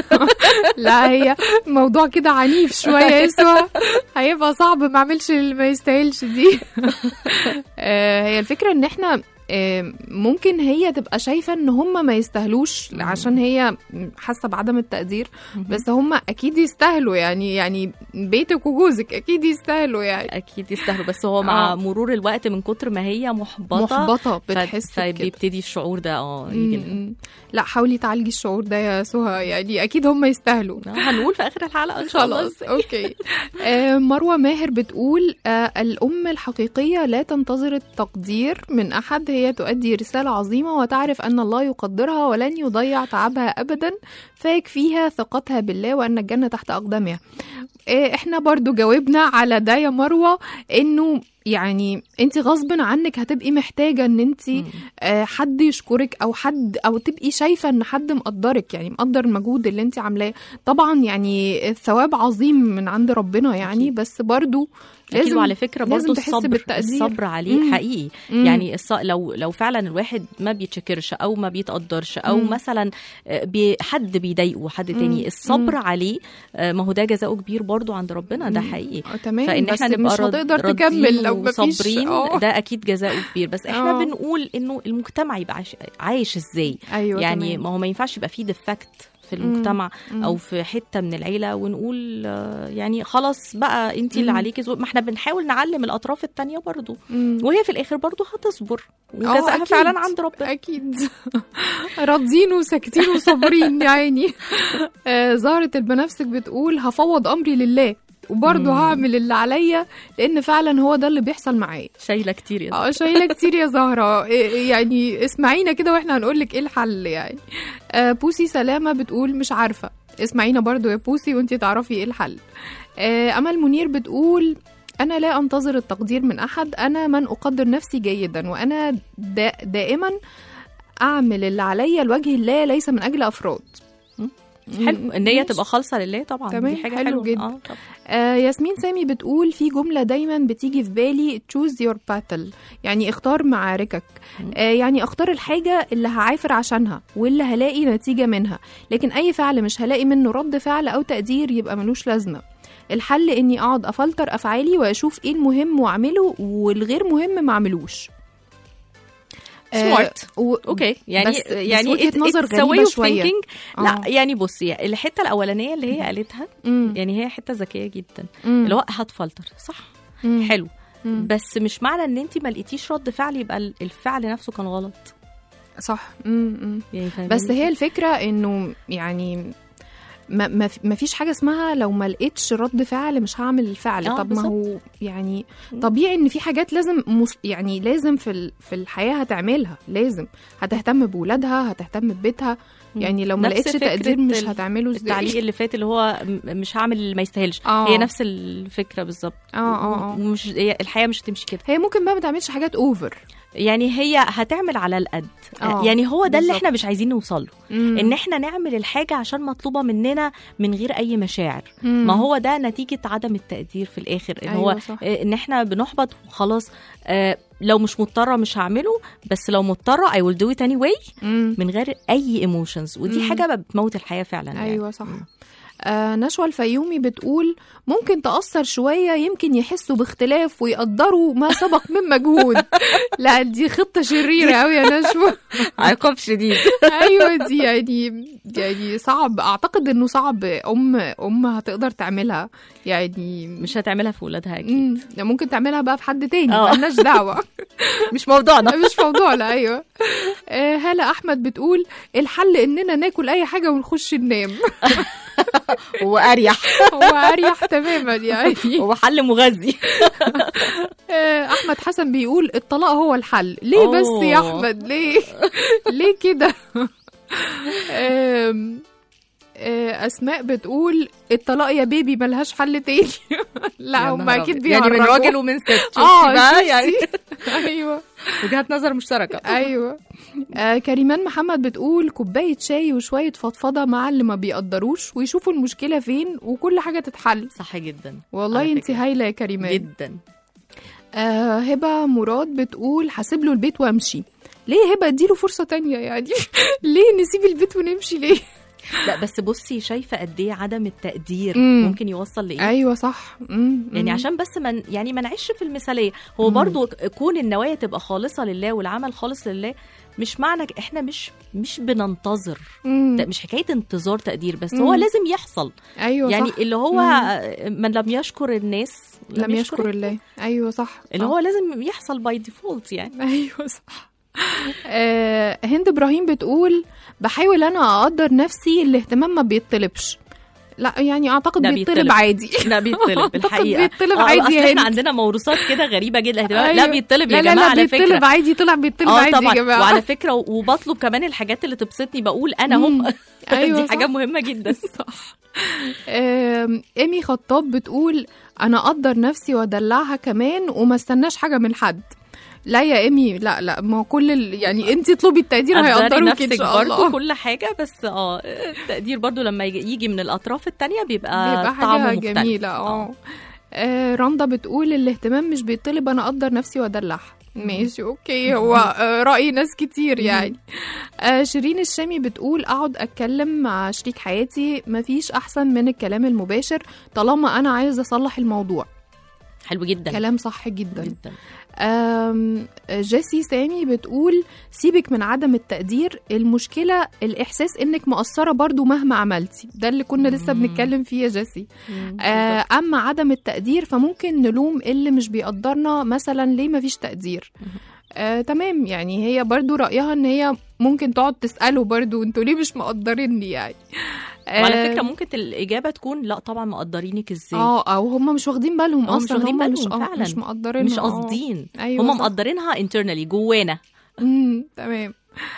لا هي موضوع كده عنيف شويه يا سوها هيبقى صعب ما اعملش للي ما يستاهلش دي آه هي الفكره ان احنا آه، ممكن هي تبقى شايفه ان هم ما يستاهلوش عشان هي حاسه بعدم التقدير بس هم اكيد يستاهلوا يعني يعني بيتك وجوزك اكيد يستاهلوا يعني اكيد يستاهلوا بس هو مع آه. مرور الوقت من كتر ما هي محبطه محبطه ف- بتحس بكده فبيبتدي الشعور ده اه يجي لها. م- م. لا حاولي تعالجي الشعور ده يا سهى يعني اكيد هم يستاهلوا هنقول في اخر الحلقه ان شاء الله خلاص اوكي آه مروه ماهر بتقول آه الام الحقيقيه لا تنتظر التقدير من احد هي تؤدي رساله عظيمه وتعرف ان الله يقدرها ولن يضيع تعبها ابدا فيكفيها ثقتها بالله وان الجنه تحت اقدامها آه احنا برضو جاوبنا على ده يا مروه انه يعني انت غصب عنك هتبقي محتاجه ان انت مم. آه، حد يشكرك او حد او تبقي شايفه ان حد مقدرك يعني مقدر المجهود اللي انت عاملاه طبعا يعني الثواب عظيم من عند ربنا يعني أكيد. بس برضو اكيد لازم وعلى فكره لازم برضو تحس الصبر بالتقدير. الصبر عليه مم. حقيقي مم. يعني الص... لو لو فعلا الواحد ما بيتشكرش او ما بيتقدرش او مم. مثلا آه، بي... حد بيضايقه حد مم. تاني الصبر مم. عليه آه، ما هو ده جزاؤه كبير برضو عند ربنا ده مم. حقيقي آه، تمام فان بس احنا نبقى مش راض- هتقدر راضيين تكمل لو مفيش وصابرين آه. ده اكيد جزاؤه كبير بس احنا آه. بنقول انه المجتمع يبقى عايش, عايش ازاي ايوه يعني تمام. ما هو ما ينفعش يبقى فيه ديفكت في المجتمع مم. او في حته من العيله ونقول آه، يعني خلاص بقى انت اللي مم. عليكي ذوق ما احنا بنحاول نعلم الاطراف التانية برضو مم. وهي في الاخر برضو هتصبر آه، وجزاها أكيد. فعلا عند ربنا اكيد راضيين وساكتين وصابرين يا عيني آه، زهرة البنفسج بتقول هفوض امري لله وبرضه مم. هعمل اللي عليا لان فعلا هو ده اللي بيحصل معايا شايله كتير يا زلمة. اه شايله كتير يا زهره إيه- يعني اسمعينا كده واحنا هنقول لك ايه الحل يعني آه، بوسي سلامه بتقول مش عارفه اسمعينا برضو يا بوسي وانتي تعرفي ايه الحل آه، امل منير بتقول انا لا انتظر التقدير من احد انا من اقدر نفسي جيدا وانا دا دائما اعمل اللي عليا لوجه الله ليس من اجل افراد حلو ان هي ماشي. تبقى خالصه لله طبعا تمام، دي حاجه حلو حلوه جدا. اه طبعا آه ياسمين سامي بتقول في جملة دايما بتيجي في بالي choose your battle يعني اختار معاركك آه يعني اختار الحاجة اللي هعافر عشانها واللي هلاقي نتيجة منها لكن أي فعل مش هلاقي منه رد فعل أو تقدير يبقى ملوش لازمة الحل إني أقعد أفلتر أفعالي وأشوف إيه المهم وأعمله والغير مهم ما أعملوش آه، سمارت و... اوكي يعني بس- بس يعني وجهة it- نظر it's a غريبة way of شوية. thinking. لا آه. يعني بصي الحته الاولانيه اللي هي قالتها مم. يعني هي حته ذكيه جدا مم. اللي هو هتفلتر صح مم. حلو مم. بس مش معنى ان انت ما لقيتيش رد فعل يبقى ال- الفعل نفسه كان غلط صح مم. مم. يعني فاهماني؟ بس هي الفكرة انه يعني ما ما في- ما فيش حاجة اسمها لو ما لقيتش رد فعل مش هعمل الفعل آه، طب ما بالظبط. هو يعني مم. طبيعي ان في حاجات لازم مس يعني لازم في ال- في الحياة هتعملها لازم هتهتم بولادها هتهتم ببيتها مم. يعني لو ما نفس لقيتش فكرة تقدير مش ال- هتعمله التعليق ازاي اللي فات اللي هو م- مش هعمل اللي ما يستاهلش آه. هي نفس الفكره بالظبط اه اه اه ومش هي الحياه مش هتمشي كده هي ممكن بقى ما تعملش حاجات اوفر يعني هي هتعمل على القد آه، يعني هو ده اللي بالظبط. احنا مش عايزين نوصل له ان احنا نعمل الحاجه عشان مطلوبه مننا من غير اي مشاعر ما هو ده نتيجه عدم التقدير في الاخر ان أيوة هو صح. آه، ان احنا بنحبط وخلاص آه، لو مش مضطره مش هعمله بس لو مضطره I will do it anyway من غير اي ايموشنز ودي مم. حاجه بتموت الحياه فعلا يعني. ايوه صح آه نشوى الفيومي بتقول ممكن تأثر شوية يمكن يحسوا باختلاف ويقدروا ما سبق من مجهود لا دي خطة شريرة أوي يا نشوى عقاب شديد أيوة دي يعني يعني صعب أعتقد إنه صعب أم أم هتقدر تعملها يعني مش هتعملها في ولادها اكيد مم، ممكن تعملها بقى في حد تاني آه. مالناش دعوة مش موضوعنا مش موضوعنا أيوة آه هالة أحمد بتقول الحل إننا ناكل أي حاجة ونخش ننام هو اريح هو أريح تماما يعني هو حل مغذي آه، احمد حسن بيقول الطلاق هو الحل ليه بس يا أوه. احمد ليه ليه كده آم، آه، اسماء بتقول الطلاق يا بيبي ملهاش حل تاني لا يا هم نهار اكيد أبيض. يعني من بيهرجوا. راجل ومن ست شفتي اه بقى شفتي؟ يعني ايوه وجهه نظر مشتركه ايوه آه كريمان محمد بتقول كوبايه شاي وشويه فضفضه مع اللي ما بيقدروش ويشوفوا المشكله فين وكل حاجه تتحل صح جدا والله على انت فكرة. هايله يا كريمان جدا آه هبه مراد بتقول هسيب له البيت وامشي ليه هبه اديله فرصه تانية يعني ليه نسيب البيت ونمشي ليه لا بس بصي شايفه قد ايه عدم التقدير مم. ممكن يوصل لايه ايوه صح مم، يعني مم. عشان بس من يعني ما نعيش في المثاليه هو مم. برضو كون النوايا تبقى خالصه لله والعمل خالص لله مش معنى ك- احنا مش مش بننتظر مم. ده مش حكايه انتظار تقدير بس مم. هو لازم يحصل ايوه يعني صح اللي هو مم. من لم يشكر الناس لم يشكر الله ايوه صح اللي آه. هو لازم يحصل باي ديفولت يعني ايوه صح آه هند ابراهيم بتقول بحاول انا اقدر نفسي الاهتمام ما بيطلبش لا يعني اعتقد ده بيطلب بيطلب. عادي لا بيطلب أعتقد الحقيقه بيطلب آه، عادي اصل يا احنا هند. عندنا موروثات كده غريبه جدا لا أيوة. بيطلب يا لا لا جماعه لا على بيطلب فكره عادي طلع بيطلب اه عادي طبعا يا جماعه وعلى فكره وبطلب كمان الحاجات اللي تبسطني بقول انا هم أيوة دي حاجه صح. مهمه جدا صح آم، ايمي خطاب بتقول انا اقدر نفسي وادلعها كمان وما استناش حاجه من حد لا يا ايمي لا لا ما هو كل ال... يعني انت اطلبي التقدير قدري هيقدروك ان نفسك شاء برضه الله كل حاجه بس اه التقدير برضه لما يجي يجي من الاطراف التانية بيبقى, بيبقى طعمه حاجه مختلف. جميله اه آه، رندا بتقول الاهتمام مش بيطلب انا اقدر نفسي وادلعها ماشي اوكي هو آه، راي ناس كتير يعني آه، شيرين الشامي بتقول اقعد اتكلم مع شريك حياتي مفيش احسن من الكلام المباشر طالما انا عايزه اصلح الموضوع حلو جدا كلام صح جدا جدا آم، جيسي سامي بتقول سيبك من عدم التقدير المشكلة الإحساس إنك مقصرة برضو مهما عملتي ده اللي كنا لسه بنتكلم فيه يا جيسي آه، أما عدم التقدير فممكن نلوم اللي مش بيقدرنا مثلا ليه مفيش تقدير آه، تمام يعني هي برضو رأيها إن هي ممكن تقعد تسأله برضو انتوا ليه مش مقدريني يعني وعلى آه، فكره ممكن الإجابة تكون لا طبعا مقدرينك ازاي اه او هم مش واخدين بالهم هم مش اصلا واخدين هم مش بالهم آه، فعلا. مش مقدرين مش قاصدين ايوه هم صح. مقدرينها internally جوانا امم تمام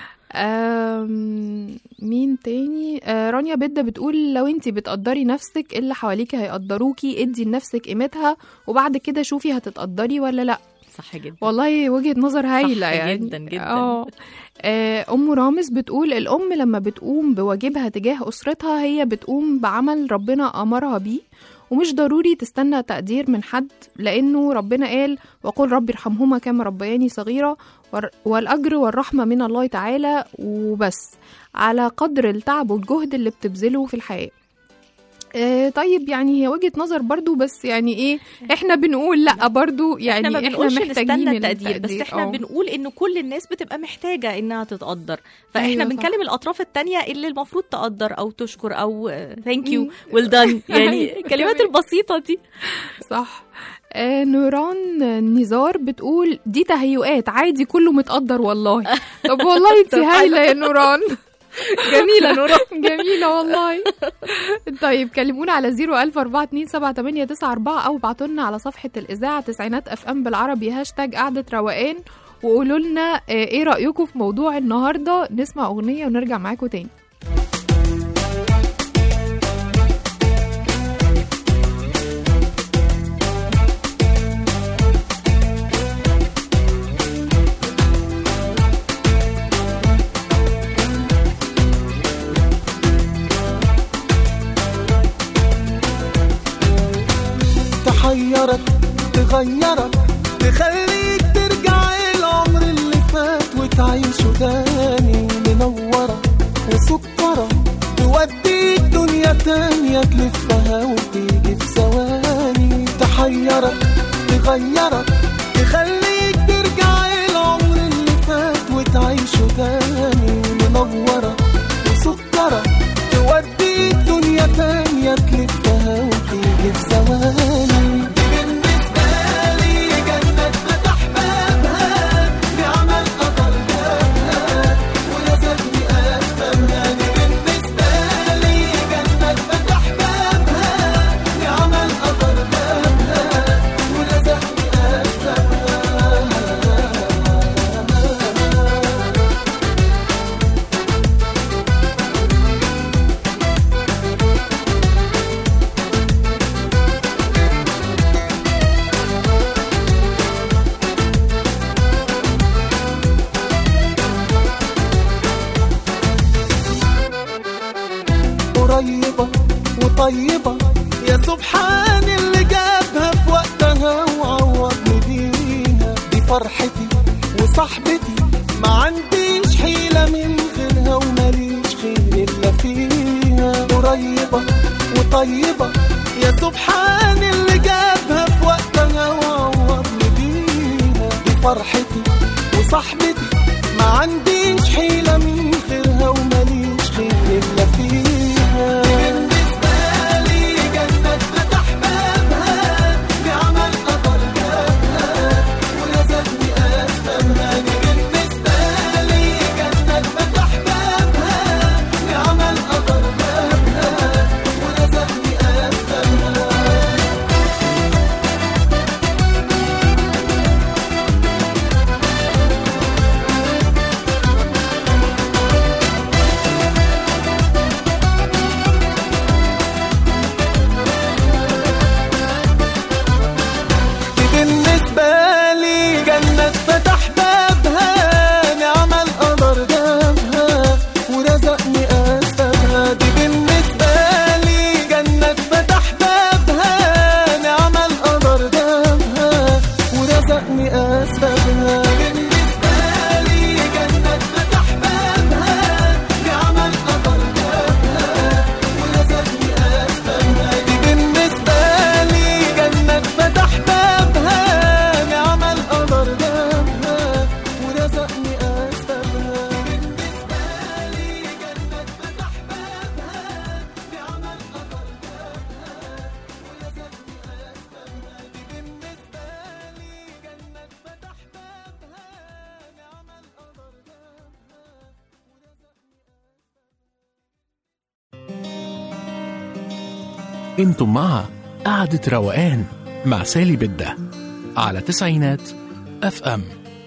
أم... مين تاني آه رانيا بدة بتقول لو انتي بتقدري نفسك اللي حواليكي هيقدروكي ادي لنفسك قيمتها وبعد كده شوفي هتتقدري ولا لا صح جدا والله وجهة نظر هايلة صح يعني جدا جدا. اه آه، ام رامز بتقول الام لما بتقوم بواجبها تجاه اسرتها هي بتقوم بعمل ربنا امرها بيه ومش ضروري تستنى تقدير من حد لانه ربنا قال وقل رب ارحمهما كما ربياني صغيره والر- والاجر والرحمه من الله تعالى وبس على قدر التعب والجهد اللي بتبذله في الحياه آه طيب يعني هي وجهة نظر برضو بس يعني ايه احنا بنقول لا برضو يعني احنا ما احنا, بنقولش محتاجين نستنى التقدير بس التقدير. احنا آه. بنقول ان كل الناس بتبقى محتاجه انها تتقدر فاحنا أيوة أيوة صح. بنكلم الاطراف التانية اللي المفروض تقدر او تشكر او ثانك يو ويل دان يعني الكلمات جميل. البسيطه دي صح آه نوران نزار بتقول دي تهيؤات عادي كله متقدر والله طب والله انت هايله يا نوران جميله نوران جميله والله طيب كلمونا على 014278994 او ابعتوا لنا على صفحه الاذاعه تسعينات اف ام بالعربي هاشتاج قعده روقان وقولوا لنا آه، ايه رايكم في موضوع النهارده نسمع اغنيه ونرجع معاكم تاني تحيرك تغيرك تخليك ترجع العمر اللي فات وتعيشه تاني منورة وسكرة توديك دنيا تانية تلفها وتيجي في ثواني تحيرك تغيرك تخليك ترجع العمر اللي فات وتعيشه تاني منورة وسكرة توديك دنيا تانية تلفها وتيجي في ثواني دي بالنسبة لي جنة فتح بابها بعمل قدر جابها ولازمني أفهمها دي بالنسبة لي جنة فتح بابها بعمل قدر جابها ولازمني أفهمها قريبة وطيبة يا سبحان اللي جابها في وقتها وعوضني بيها دي فرحتي وصاحبتي ما عنديش حيلة من غيرها وماليش خير إلا فيها قريبة وطيبة يا سبحان اللي جابها في وقتها وعوضني بيها دي فرحتي وصاحبتي ما عنديش حيلة من غيرها وماليش خير إلا فيها بالنسبة لي جنة فتح بابها بعمل قدر جابها ولازمني أفهمها دي بالنسبة لي جنة فتح بابها بعمل قدر جابها ولازمني انتم مع قعدة روقان مع سالي بدة على تسعينات اف ام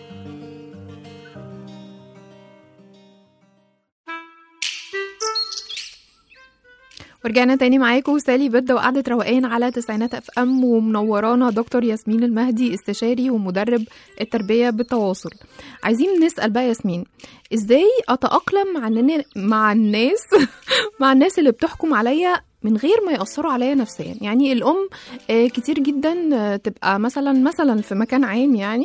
ورجعنا تاني معاكم سالي بدة وقعدة روقان على تسعينات اف ام ومنورانا دكتور ياسمين المهدي استشاري ومدرب التربية بالتواصل عايزين نسأل بقى ياسمين ازاي اتأقلم مع الن- مع الناس مع الناس اللي بتحكم عليا من غير ما يأثروا عليا نفسيا يعني الأم آه، كتير جدا آه، تبقى مثلا مثلا في مكان عام يعني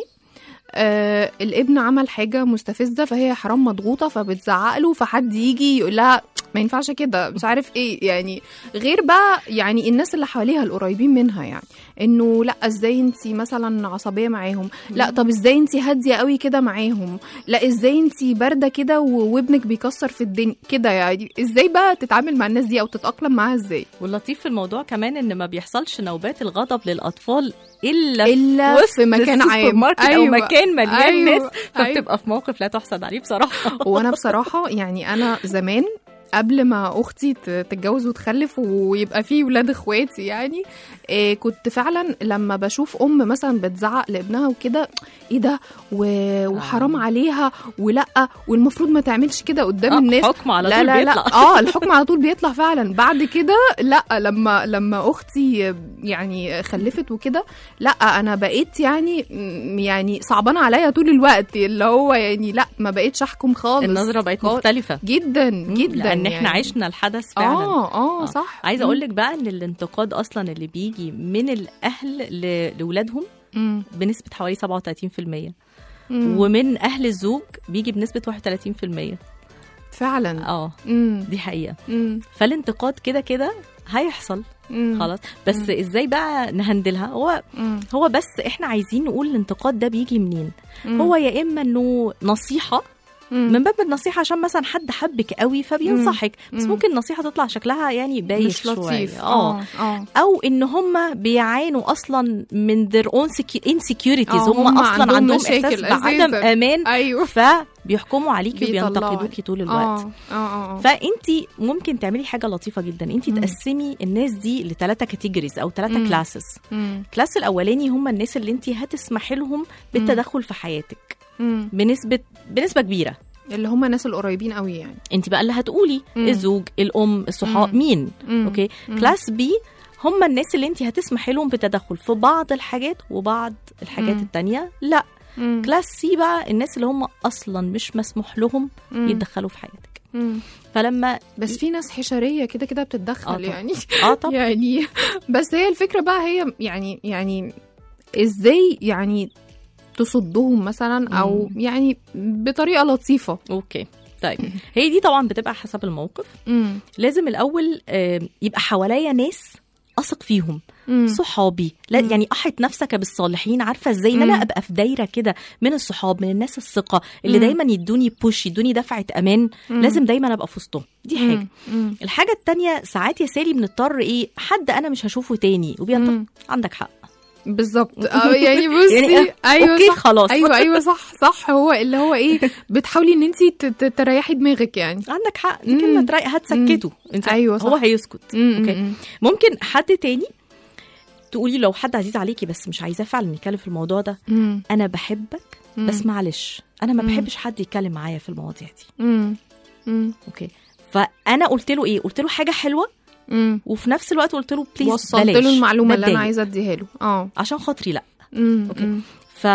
آه الابن عمل حاجة مستفزة فهي حرام مضغوطة فبتزعق له فحد يجي يقول لها ما ينفعش كده مش عارف ايه يعني غير بقى يعني الناس اللي حواليها القريبين منها يعني انه لا ازاي انت مثلا عصبيه معاهم لا طب ازاي انت هاديه قوي كده معاهم لا ازاي انت بارده كده و- وابنك بيكسر في الدنيا كده يعني ازاي بقى تتعامل مع الناس دي او تتاقلم معاها ازاي واللطيف في الموضوع كمان ان ما بيحصلش نوبات الغضب للاطفال الا إلا وسط في مكان السوبر عام. ماركت أيوة. او مكان مليان أيوة. ناس فبتبقى في موقف لا تحسد عليه بصراحه وانا بصراحه يعني انا زمان قبل ما اختي ت- تتجوز وتخلف ويبقى في ولاد اخواتي يعني إيه كنت فعلا لما بشوف ام مثلا بتزعق لابنها وكده ايه ده و- وحرام عليها ولا والمفروض ما تعملش كده قدام آه، الناس حكم على لا طول لا بيطلع. لا اه الحكم على طول بيطلع فعلا بعد كده لا لما لما اختي يعني خلفت وكده لا انا بقيت يعني م- يعني صعبانه عليا طول الوقت اللي هو يعني لا ما بقيتش احكم خالص النظره بقت خالص. مختلفه جدا جدا لان احنا يعني. عشنا الحدث فعلا اه اه صح عايزه اقول لك بقى ان الانتقاد اصلا اللي بيجي من الاهل ل- لاولادهم مم. بنسبه حوالي 37% مم. ومن اهل الزوج بيجي بنسبه 31% فعلا اه مم. دي حقيقه مم. فالانتقاد كده كده هيحصل مم. خلاص بس ازاي بقى نهندلها هو مم. هو بس احنا عايزين نقول الانتقاد ده بيجي منين مم. هو يا اما انه نصيحه مم. من باب النصيحه عشان مثلا حد حبك قوي فبينصحك بس مم. ممكن النصيحه تطلع شكلها يعني بايخ مش لطيف شويه اه اه او ان هم بيعانوا اصلا من their own secu- insecurities آه، هم هم اصلا عندهم عندهم مشاكل احساس بعدم أساساً. امان ايوه فبيحكموا عليكي بيطلعوا. وبينتقدوكي طول الوقت اه اه اه فانت ممكن تعملي حاجه لطيفه جدا انت مم. تقسمي الناس دي لثلاثه كاتيجوريز او ثلاثه مم. كلاسز مم. الكلاس الاولاني هم الناس اللي انت هتسمحي لهم بالتدخل في حياتك مم. بنسبه بنسبه كبيره اللي هم الناس القريبين قوي يعني انت بقى اللي هتقولي مم. الزوج الام الصحاب مم. مين مم. اوكي مم. كلاس بي هم الناس اللي انت هتسمحي لهم بالتدخل في بعض الحاجات وبعض الحاجات مم. التانية لا مم. كلاس سي بقى الناس اللي هم اصلا مش مسموح لهم مم. يتدخلوا في حياتك مم. فلما بس في ناس حشريه كده كده آه بتتدخل طبعاً. يعني اه طب يعني بس هي الفكره بقى هي يعني يعني ازاي يعني تصدهم مثلا او يعني بطريقه لطيفه اوكي طيب هي دي طبعا بتبقى حسب الموقف امم لازم الاول آه، يبقى حواليا ناس اثق فيهم مم. صحابي لا مم. يعني احط نفسك بالصالحين عارفه ازاي ان انا مم. ابقى في دايره كده من الصحاب من الناس الثقه اللي مم. دايما يدوني بوش يدوني دفعه امان مم. لازم دايما ابقى في وسطهم دي حاجه مم. مم. الحاجه التانية ساعات يا سالي بنضطر ايه حد انا مش هشوفه تاني وبينطق مم. عندك حق بالظبط اه يعني بصي يعني آه، ايوه أوكي، صح خلاص. ايوه ايوه صح صح هو اللي هو ايه بتحاولي ان انت تريحي دماغك يعني عندك حق دي مم. كلمه رايقه هتسكته انت أيوة، صح. هو هيسكت مم. اوكي مم. ممكن حد تاني تقولي لو حد عزيز عليكي بس مش عايزاه فعلا يتكلم في الموضوع ده مم. انا بحبك مم. بس معلش انا ما مم. بحبش حد يتكلم معايا في المواضيع دي مم. مم. اوكي فانا قلت له ايه قلت له حاجه حلوه مم. وفي نفس الوقت قلت له بليز وصلت بلاش له المعلومه اللي انا بتضايق. عايزه اديها له اه عشان خاطري لا مم. أوكي. مم.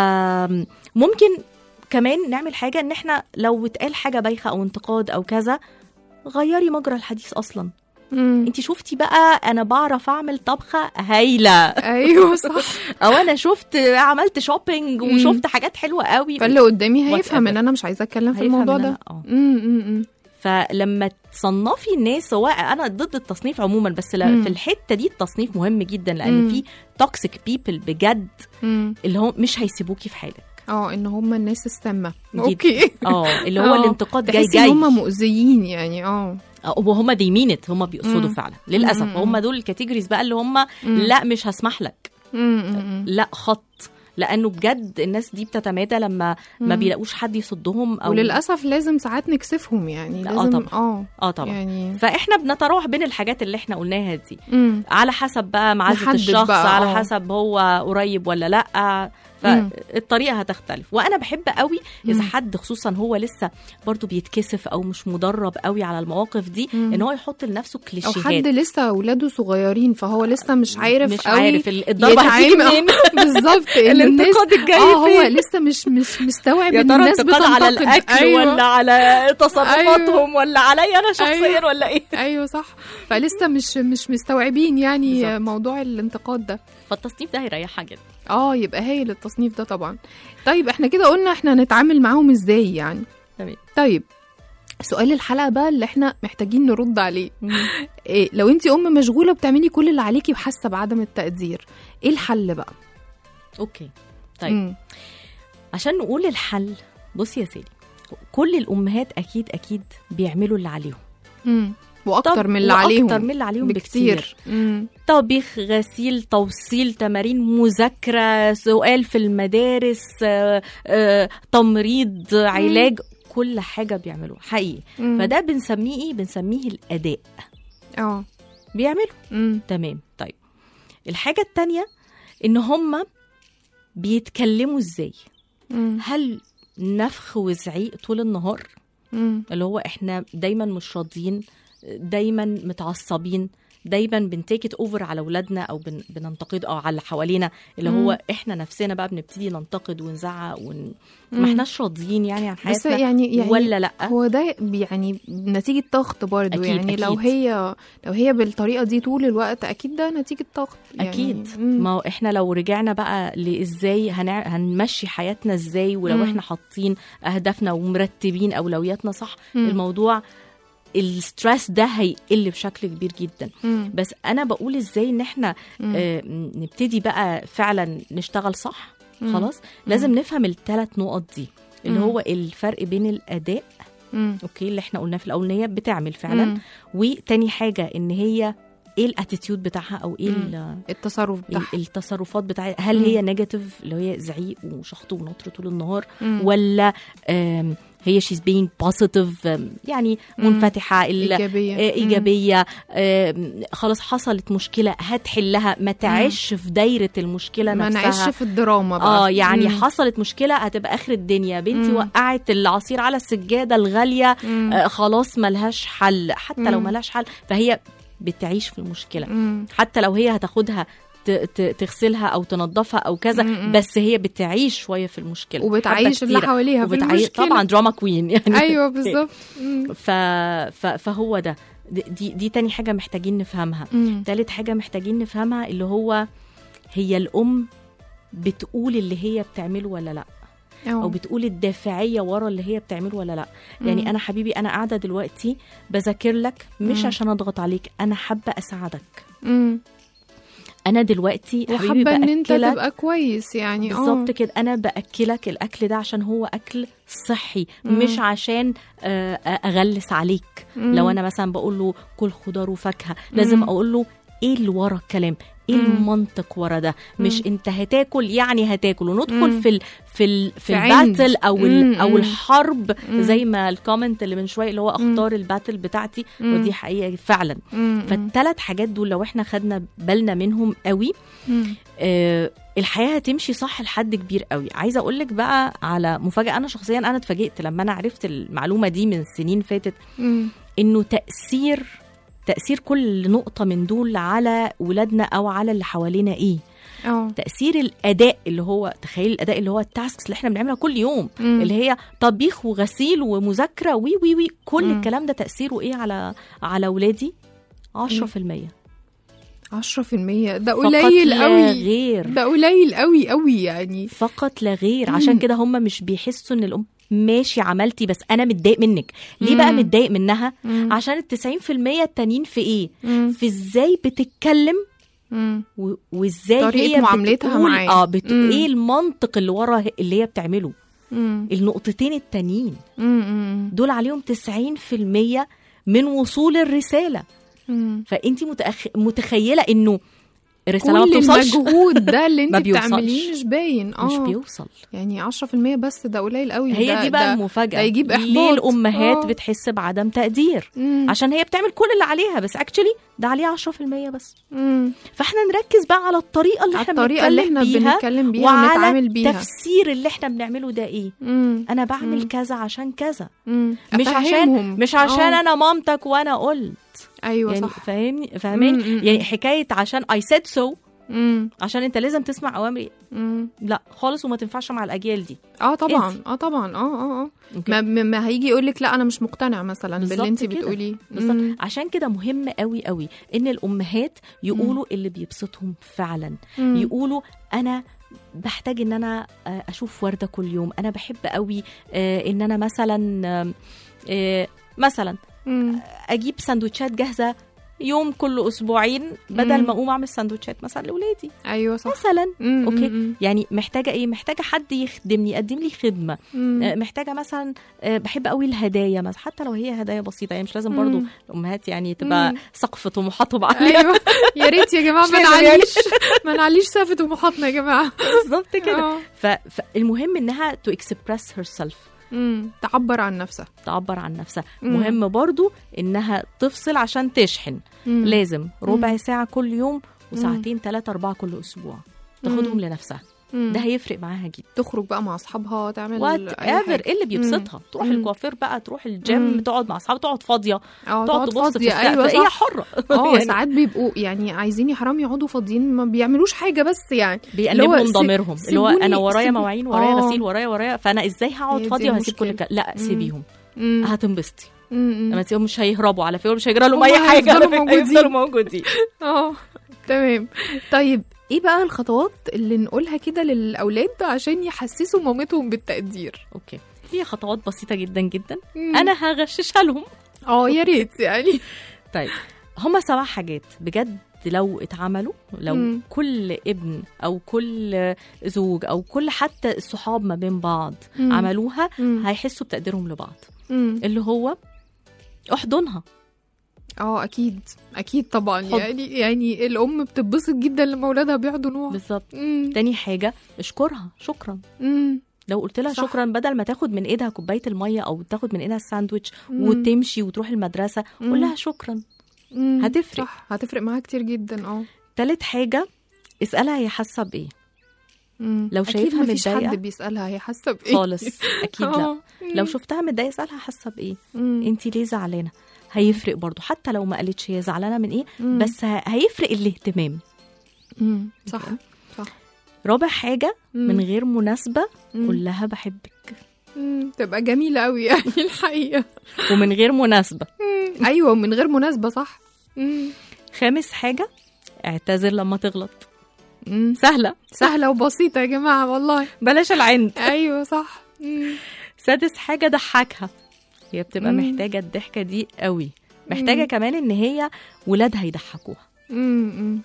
فممكن كمان نعمل حاجه ان احنا لو اتقال حاجه بايخه او انتقاد او كذا غيري مجرى الحديث اصلا مم. انت شفتي بقى انا بعرف اعمل طبخه هايله ايوه صح او انا شفت عملت شوبينج مم. وشفت حاجات حلوه قوي فاللي قدامي هيفهم Whatever. ان انا مش عايزه اتكلم في هيفهم الموضوع إن ده أنا- اه مم. مم. فلما تصنفي الناس سواء انا ضد التصنيف عموما بس لا مم. في الحته دي التصنيف مهم جدا مم. لان في توكسيك بيبل بجد مم. اللي هم مش هيسيبوكي في حالك اه ان هم الناس السامه جدا. اوكي اه اللي هو آه. الانتقاد جاي تحسي جاي ان هم مؤذيين يعني اه آه، وهم دي مينت هم بيقصدوا مم. فعلا للاسف مم. هم دول الكاتيجوريز بقى اللي هم لا مش هسمح لك مم. مم. لا خط لانه بجد الناس دي بتتمادى لما ما مم. بيلاقوش حد يصدهم او وللاسف لازم ساعات نكسفهم يعني لا، آه لازم طبعا. اه اه طبعا يعني فاحنا بنتراوح بين الحاجات اللي احنا قلناها دي مم. على حسب بقى معزه نحدد الشخص بقى، على آه. حسب هو قريب ولا لا مم. فالطريقه هتختلف وانا بحب قوي اذا مم. حد خصوصا هو لسه برضو بيتكسف او مش مدرب قوي على المواقف دي مم. ان هو يحط لنفسه او كليشيهات حد لسه اولاده صغيرين فهو لسه مش عارف مش قوي عارف ال- الضربه هتيجي يتعامل- منين بالظبط إن الناس- الانتقاد الجاي اه هو فين؟ لسه مش مش مستوعب يا ان ترى الناس انتقاد على بتنتقد. الاكل أيوة. ولا على تصرفاتهم ولا عليا انا شخصيا أيوة. ولا ايه ايوه صح فلسه مش مش مستوعبين يعني بالظبط. موضوع الانتقاد ده فالتصنيف ده هيريحها جدا اه يبقى هايل التصنيف ده طبعا طيب احنا كده قلنا احنا هنتعامل معاهم ازاي يعني تمام طيب سؤال الحلقه بقى اللي احنا محتاجين نرد عليه إيه لو انت ام مشغوله بتعملي كل اللي عليكي وحاسه بعدم التقدير ايه الحل بقى اوكي طيب مم. عشان نقول الحل بصي يا سيدي كل الامهات اكيد اكيد بيعملوا اللي عليهم مم. واكتر طب من اللي عليهم واكتر من اللي عليهم بكتير, بكتير. مم. طبيخ غسيل توصيل تمارين مذاكره سؤال في المدارس آه، آه، تمريض علاج كل حاجه بيعملوها حقيقي مم. فده بنسميه ايه بنسميه الاداء اه بيعملوا مم. تمام طيب الحاجه التانية ان هم بيتكلموا ازاي مم. هل نفخ وزعيق طول النهار مم. اللي هو احنا دايما مش راضيين دايما متعصبين دايما بنتيكت اوفر على اولادنا او بن بننتقد او على اللي حوالينا اللي مم. هو احنا نفسنا بقى بنبتدي ننتقد ونزعق ون... مم. ما احناش راضيين يعني عن بس حياتنا يعني يعني ولا لا هو ده يعني نتيجة ضغط برضه أكيد، يعني لو أكيد. هي لو هي بالطريقة دي طول الوقت أكيد ده نتيجة ضغط يعني اكيد مم. ما هو احنا لو رجعنا بقى لازاي هنع... هنمشي حياتنا ازاي ولو مم. احنا حاطين اهدافنا ومرتبين اولوياتنا صح مم. الموضوع الستريس ده هيقل بشكل كبير جدا مم. بس انا بقول ازاي ان احنا مم. آه نبتدي بقى فعلا نشتغل صح مم. خلاص لازم نفهم الثلاث نقط دي اللي مم. هو الفرق بين الاداء مم. اوكي اللي احنا قلناه في الاول ان هي بتعمل فعلا مم. وتاني حاجه ان هي ايه الاتيتيود بتاعها او ايه مم. ال- التصرف ال- بتاعها التصرفات بتاعتها هل مم. هي نيجاتيف اللي هي زعيق وشخط ونطر طول النهار مم. ولا آم، هي she's being positive آم، يعني مم. منفتحه ال- إيجابية آه، ايجابيه آم، خلاص حصلت مشكله هتحلها ما تعيش في دايره المشكله ما نفسها نعيش في الدراما بقى اه يعني مم. حصلت مشكله هتبقى اخر الدنيا بنتي مم. وقعت العصير على السجاده الغاليه مم. آه خلاص ملهاش حل حتى لو مم. ملهاش حل فهي بتعيش في المشكله مم. حتى لو هي هتاخدها ت- ت- تغسلها او تنظفها او كذا مم. بس هي بتعيش شويه في المشكله وبتعيش حبة اللي كتيرة. حواليها في وبتعيش المشكلة. طبعا دراما كوين يعني ايوه بالظبط مم. ف... ف... فهو ده دي- دي دي تاني حاجه محتاجين نفهمها مم. تالت حاجه محتاجين نفهمها اللي هو هي الام بتقول اللي هي بتعمله ولا لا او أو. بتقول الدافعيه ورا اللي هي بتعمله ولا لا مم. يعني انا حبيبي انا قاعده دلوقتي بذاكر لك مش مم. عشان اضغط عليك انا حابه اساعدك مم. انا دلوقتي حبيبي وحابة ان انت بأكلك تبقى كويس يعني اه بالظبط كده انا باكلك الاكل ده عشان هو اكل صحي مم. مش عشان آه، اغلس عليك مم. لو انا مثلا بقول له كل خضار وفاكهه لازم مم. اقول له ايه اللي ورا الكلام ايه مم. المنطق ورا ده مش انت هتاكل يعني هتاكل وندخل مم. في ال في ال في, في عند. الباتل او مم. ال او مم. الحرب مم. زي ما الكومنت اللي من شويه اللي هو اختار الباتل بتاعتي مم. ودي حقيقه فعلا مم. فالثلاث حاجات دول لو احنا خدنا بالنا منهم قوي مم. آه، الحياه هتمشي صح لحد كبير قوي عايزه اقول لك بقى على مفاجاه انا شخصيا انا اتفاجئت لما انا عرفت المعلومه دي من سنين فاتت مم. انه تاثير تاثير كل نقطه من دول على ولادنا او على اللي حوالينا ايه اه تاثير الاداء اللي هو تخيل الاداء اللي هو التاسكس اللي احنا بنعملها كل يوم مم. اللي هي طبيخ وغسيل ومذاكره وي وي وي كل مم. الكلام ده تاثيره ايه على على ولادي 10% 10% ده فقط قليل لا قوي غير ده قليل قوي قوي يعني فقط لا غير عشان كده هم مش بيحسوا ان الام ماشي عملتي بس انا متضايق منك ليه بقى مم. متضايق منها مم. عشان ال 90% التانيين في ايه مم. في ازاي بتتكلم مم. و- وازاي طريقة هي معاملتها بتقول معاه. اه بت... مم. ايه المنطق اللي ورا اللي هي بتعمله مم. النقطتين التانيين مم. مم. دول عليهم 90% من وصول الرساله مم. فانت متأخ... متخيله انه الرساله ما كل بتوصلش المجهود ده اللي ما انت بيوصلش. بتعمليه مش باين اه مش بيوصل يعني 10% بس ده قليل قوي هي ده دي بقى ده المفاجاه ده يجيب ليه إحباط. الامهات آه. بتحس بعدم تقدير مم. عشان هي بتعمل كل اللي عليها بس اكشلي ده عليها 10% بس مم. فاحنا نركز بقى على الطريقه اللي على احنا الطريقه اللي بنتكلم احنا بيها بنتكلم بيها وعلى ونتعامل بيها تفسير اللي احنا بنعمله ده ايه مم. انا بعمل مم. كذا عشان كذا مم. مش عشان أفهمهم. مش عشان آه. انا مامتك وانا قلت ايوه يعني صح فاهمني فاهمين مم، مم، يعني مم. حكايه عشان I said so مم. عشان انت لازم تسمع اوامري مم. لا خالص وما تنفعش مع الاجيال دي اه طبعا إنسي. اه طبعا اه اه اه أوكي؟ ما, ما ما هيجي يقول لك لا انا مش مقتنع مثلا باللي بالظبط انت كده. بتقوليه بالظبط مم. عشان كده مهم قوي قوي ان الامهات يقولوا اللي بيبسطهم فعلا مم. يقولوا انا بحتاج ان انا آه، اشوف ورده كل يوم انا بحب قوي آه، ان انا مثلا آه، آه، مثلا مم. اجيب سندوتشات جاهزه يوم كل اسبوعين بدل مم. ما اقوم اعمل سندوتشات مثلا لاولادي ايوه صح مثلا مم، اوكي مم، يعني محتاجه ايه محتاجه حد يخدمني يقدم لي خدمه مم. آه، محتاجه مثلا آه، بحب قوي الهدايا مثلا حتى لو هي هدايا بسيطه يعني مش لازم برضو مم. الامهات يعني تبقى مم. سقف طموحاتهم عاليه ايوه يا ريت يا جماعه مش ما لازم يعني. نعليش ما نعليش سقف طموحاتنا يا جماعه بالظبط كده آه. ف- فالمهم انها تو اكسبرس هير سيلف مم. تعبر عن نفسها تعبر عن نفسها مم. مهم برضو انها تفصل عشان تشحن مم. لازم ربع مم. ساعه كل يوم وساعتين ثلاثة أربعة كل أسبوع تاخدهم لنفسها مم. ده هيفرق معاها جدا تخرج بقى مع اصحابها تعمل وات أي ايفر حاجة. ايه اللي بيبسطها تروح مم. الكوافير بقى تروح الجيم مم. تقعد مع اصحابها تقعد فاضيه اه تقعد تبص في فاضية، السقف ايوه هي صح حره اه يعني ساعات بيبقوا يعني عايزين يا حرام يقعدوا فاضيين ما بيعملوش حاجه بس يعني اللي هو بيقلبهم سيب- ضميرهم اللي هو سيبوني- انا ورايا سيبوني- مواعين ورايا آه. غسيل ورايا ورايا فانا ازاي هي هقعد دي فاضيه وهسيب كل المشكلة. الك... لا مم. سيبيهم مم. هتنبسطي مم. لما تسيبهم مش هيهربوا على فكره مش هيجرى لهم هم اي حاجه على هيفضلوا فكرة، موجودين. هيفضلوا موجودين اه تمام طيب ايه بقى الخطوات اللي نقولها كده للاولاد عشان يحسسوا مامتهم بالتقدير اوكي هي خطوات بسيطه جدا جدا مم. انا هغششها لهم اه يا ريت يعني طيب هما سبع حاجات بجد لو اتعملوا لو مم. كل ابن او كل زوج او كل حتى الصحاب ما بين بعض مم. عملوها مم. هيحسوا بتقديرهم لبعض مم. اللي هو احضنها اه اكيد اكيد طبعا حب. يعني يعني الام بتتبسط جدا لما اولادها بيحضنوها بالظبط مم. تاني حاجه اشكرها شكرا مم. لو قلت لها صح. شكرا بدل ما تاخد من ايدها كوبايه الميه او تاخد من ايدها الساندوتش مم. وتمشي وتروح المدرسه مم. قول لها شكرا مم. هتفرق. صح هتفرق معاها كتير جدا اه تالت حاجه اسالها هي حاسه بايه مم. لو أكيد شايفها مفيش متضايقة. حد بيسالها هي حاسه بايه خالص اكيد لا آه. لو شفتها متضايقه اسالها حاسه بايه مم. انت ليه زعلانه هيفرق برضو حتى لو ما قالتش هي زعلانه من ايه مم. بس ه- هيفرق الاهتمام مم. صح صح رابع حاجه مم. من غير مناسبه مم. كلها بحبك مم. تبقى جميله قوي يعني الحقيقه ومن غير مناسبه مم. ايوه من غير مناسبه صح مم. خامس حاجه اعتذر لما تغلط مم. سهله سهله وبسيطه يا جماعه والله بلاش العند ايوه صح مم. سادس حاجه ضحكها هي بتبقى مم. محتاجه الضحكه دي قوي محتاجه مم. كمان ان هي ولادها يضحكوها مم. مم.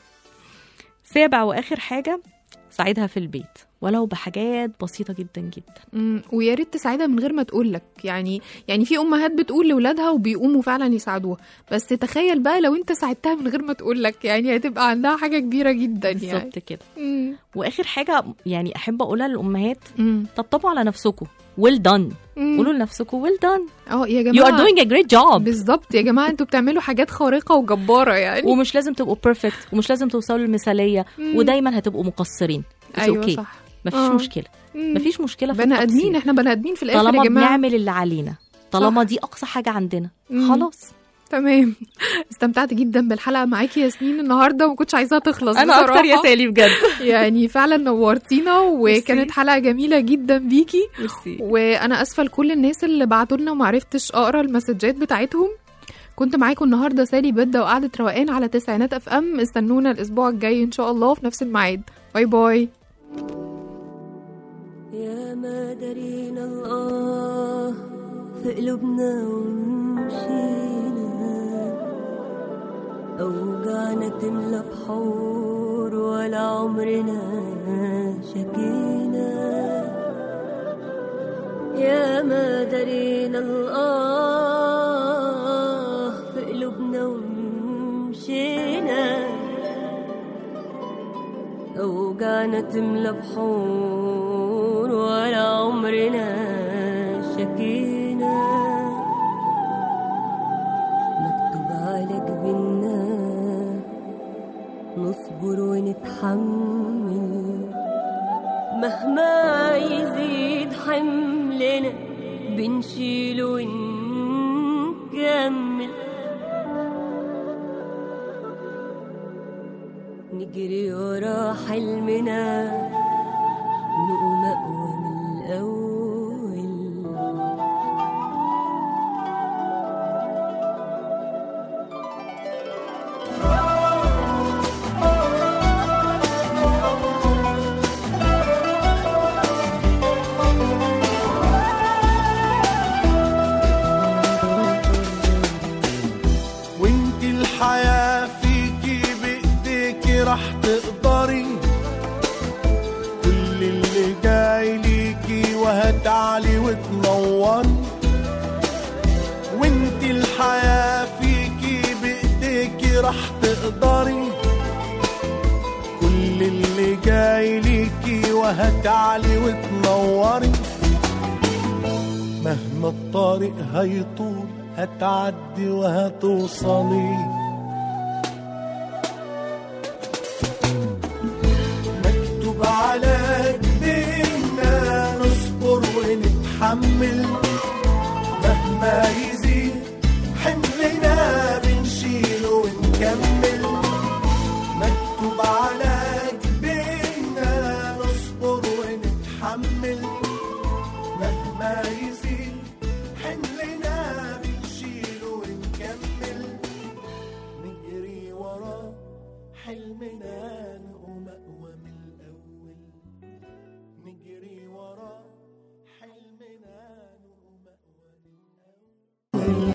سابع واخر حاجه ساعدها في البيت ولو بحاجات بسيطه جدا جدا مم. ويا ريت تساعدها من غير ما تقول لك يعني يعني في امهات بتقول لاولادها وبيقوموا فعلا يساعدوها بس تخيل بقى لو انت ساعدتها من غير ما تقول لك يعني هتبقى عندها حاجه كبيره جدا يعني بالظبط كده مم. واخر حاجه يعني احب اقولها للامهات مم. طبطبوا على نفسكم ويل دان مم. قولوا لنفسكم ويل دان اه يا يو جماعه ار دوينج ا جريت جوب بالظبط يا جماعه انتوا بتعملوا حاجات خارقه وجباره يعني ومش لازم تبقوا بيرفكت ومش لازم توصلوا للمثاليه مم. ودايما هتبقوا مقصرين It's ايوه okay. صح مفيش آه. مشكله مم. مفيش مشكله في بني ادمين التقصير. احنا بني ادمين في الاخر طالما يا جماعه بنعمل اللي علينا طالما صح. دي اقصى حاجه عندنا مم. خلاص تمام استمتعت جدا بالحلقه معاكي يا ياسمين النهارده وما كنتش عايزاها تخلص انا اكتر يا بصراحة. سالي بجد يعني فعلا نورتينا وكانت ميرسي. حلقه جميله جدا بيكي ميرسي وانا اسفه لكل الناس اللي بعتوا لنا وما عرفتش اقرا المسجات بتاعتهم كنت معاكم النهارده سالي بده وقعده روقان على تسعينات اف ام استنونا الاسبوع الجاي ان شاء الله في نفس الميعاد باي باي يا ما درينا الآه في قلوبنا ومشينا أوجعنا تملى بحور ولا عمرنا شكينا يا ما درينا الآه في قلوبنا ومشينا أوجعنا تملى بحور ولا عمرنا شكينا مكتوب على جبيننا نصبر ونتحمل مهما يزيد حملنا بنشيله ونكمل نجري ورا حلمنا نقوم أقوى من الأول وانت الحياة فيكي بايديكي رح تقدري كل اللي جاي ليكي وهتعلي وتنوري وانت الحياة فيكي بايديكي رح تقدري كل اللي جاي ليكي وهتعلي وتنوري مهما الطريق هيطول هتعدي وهتوصلي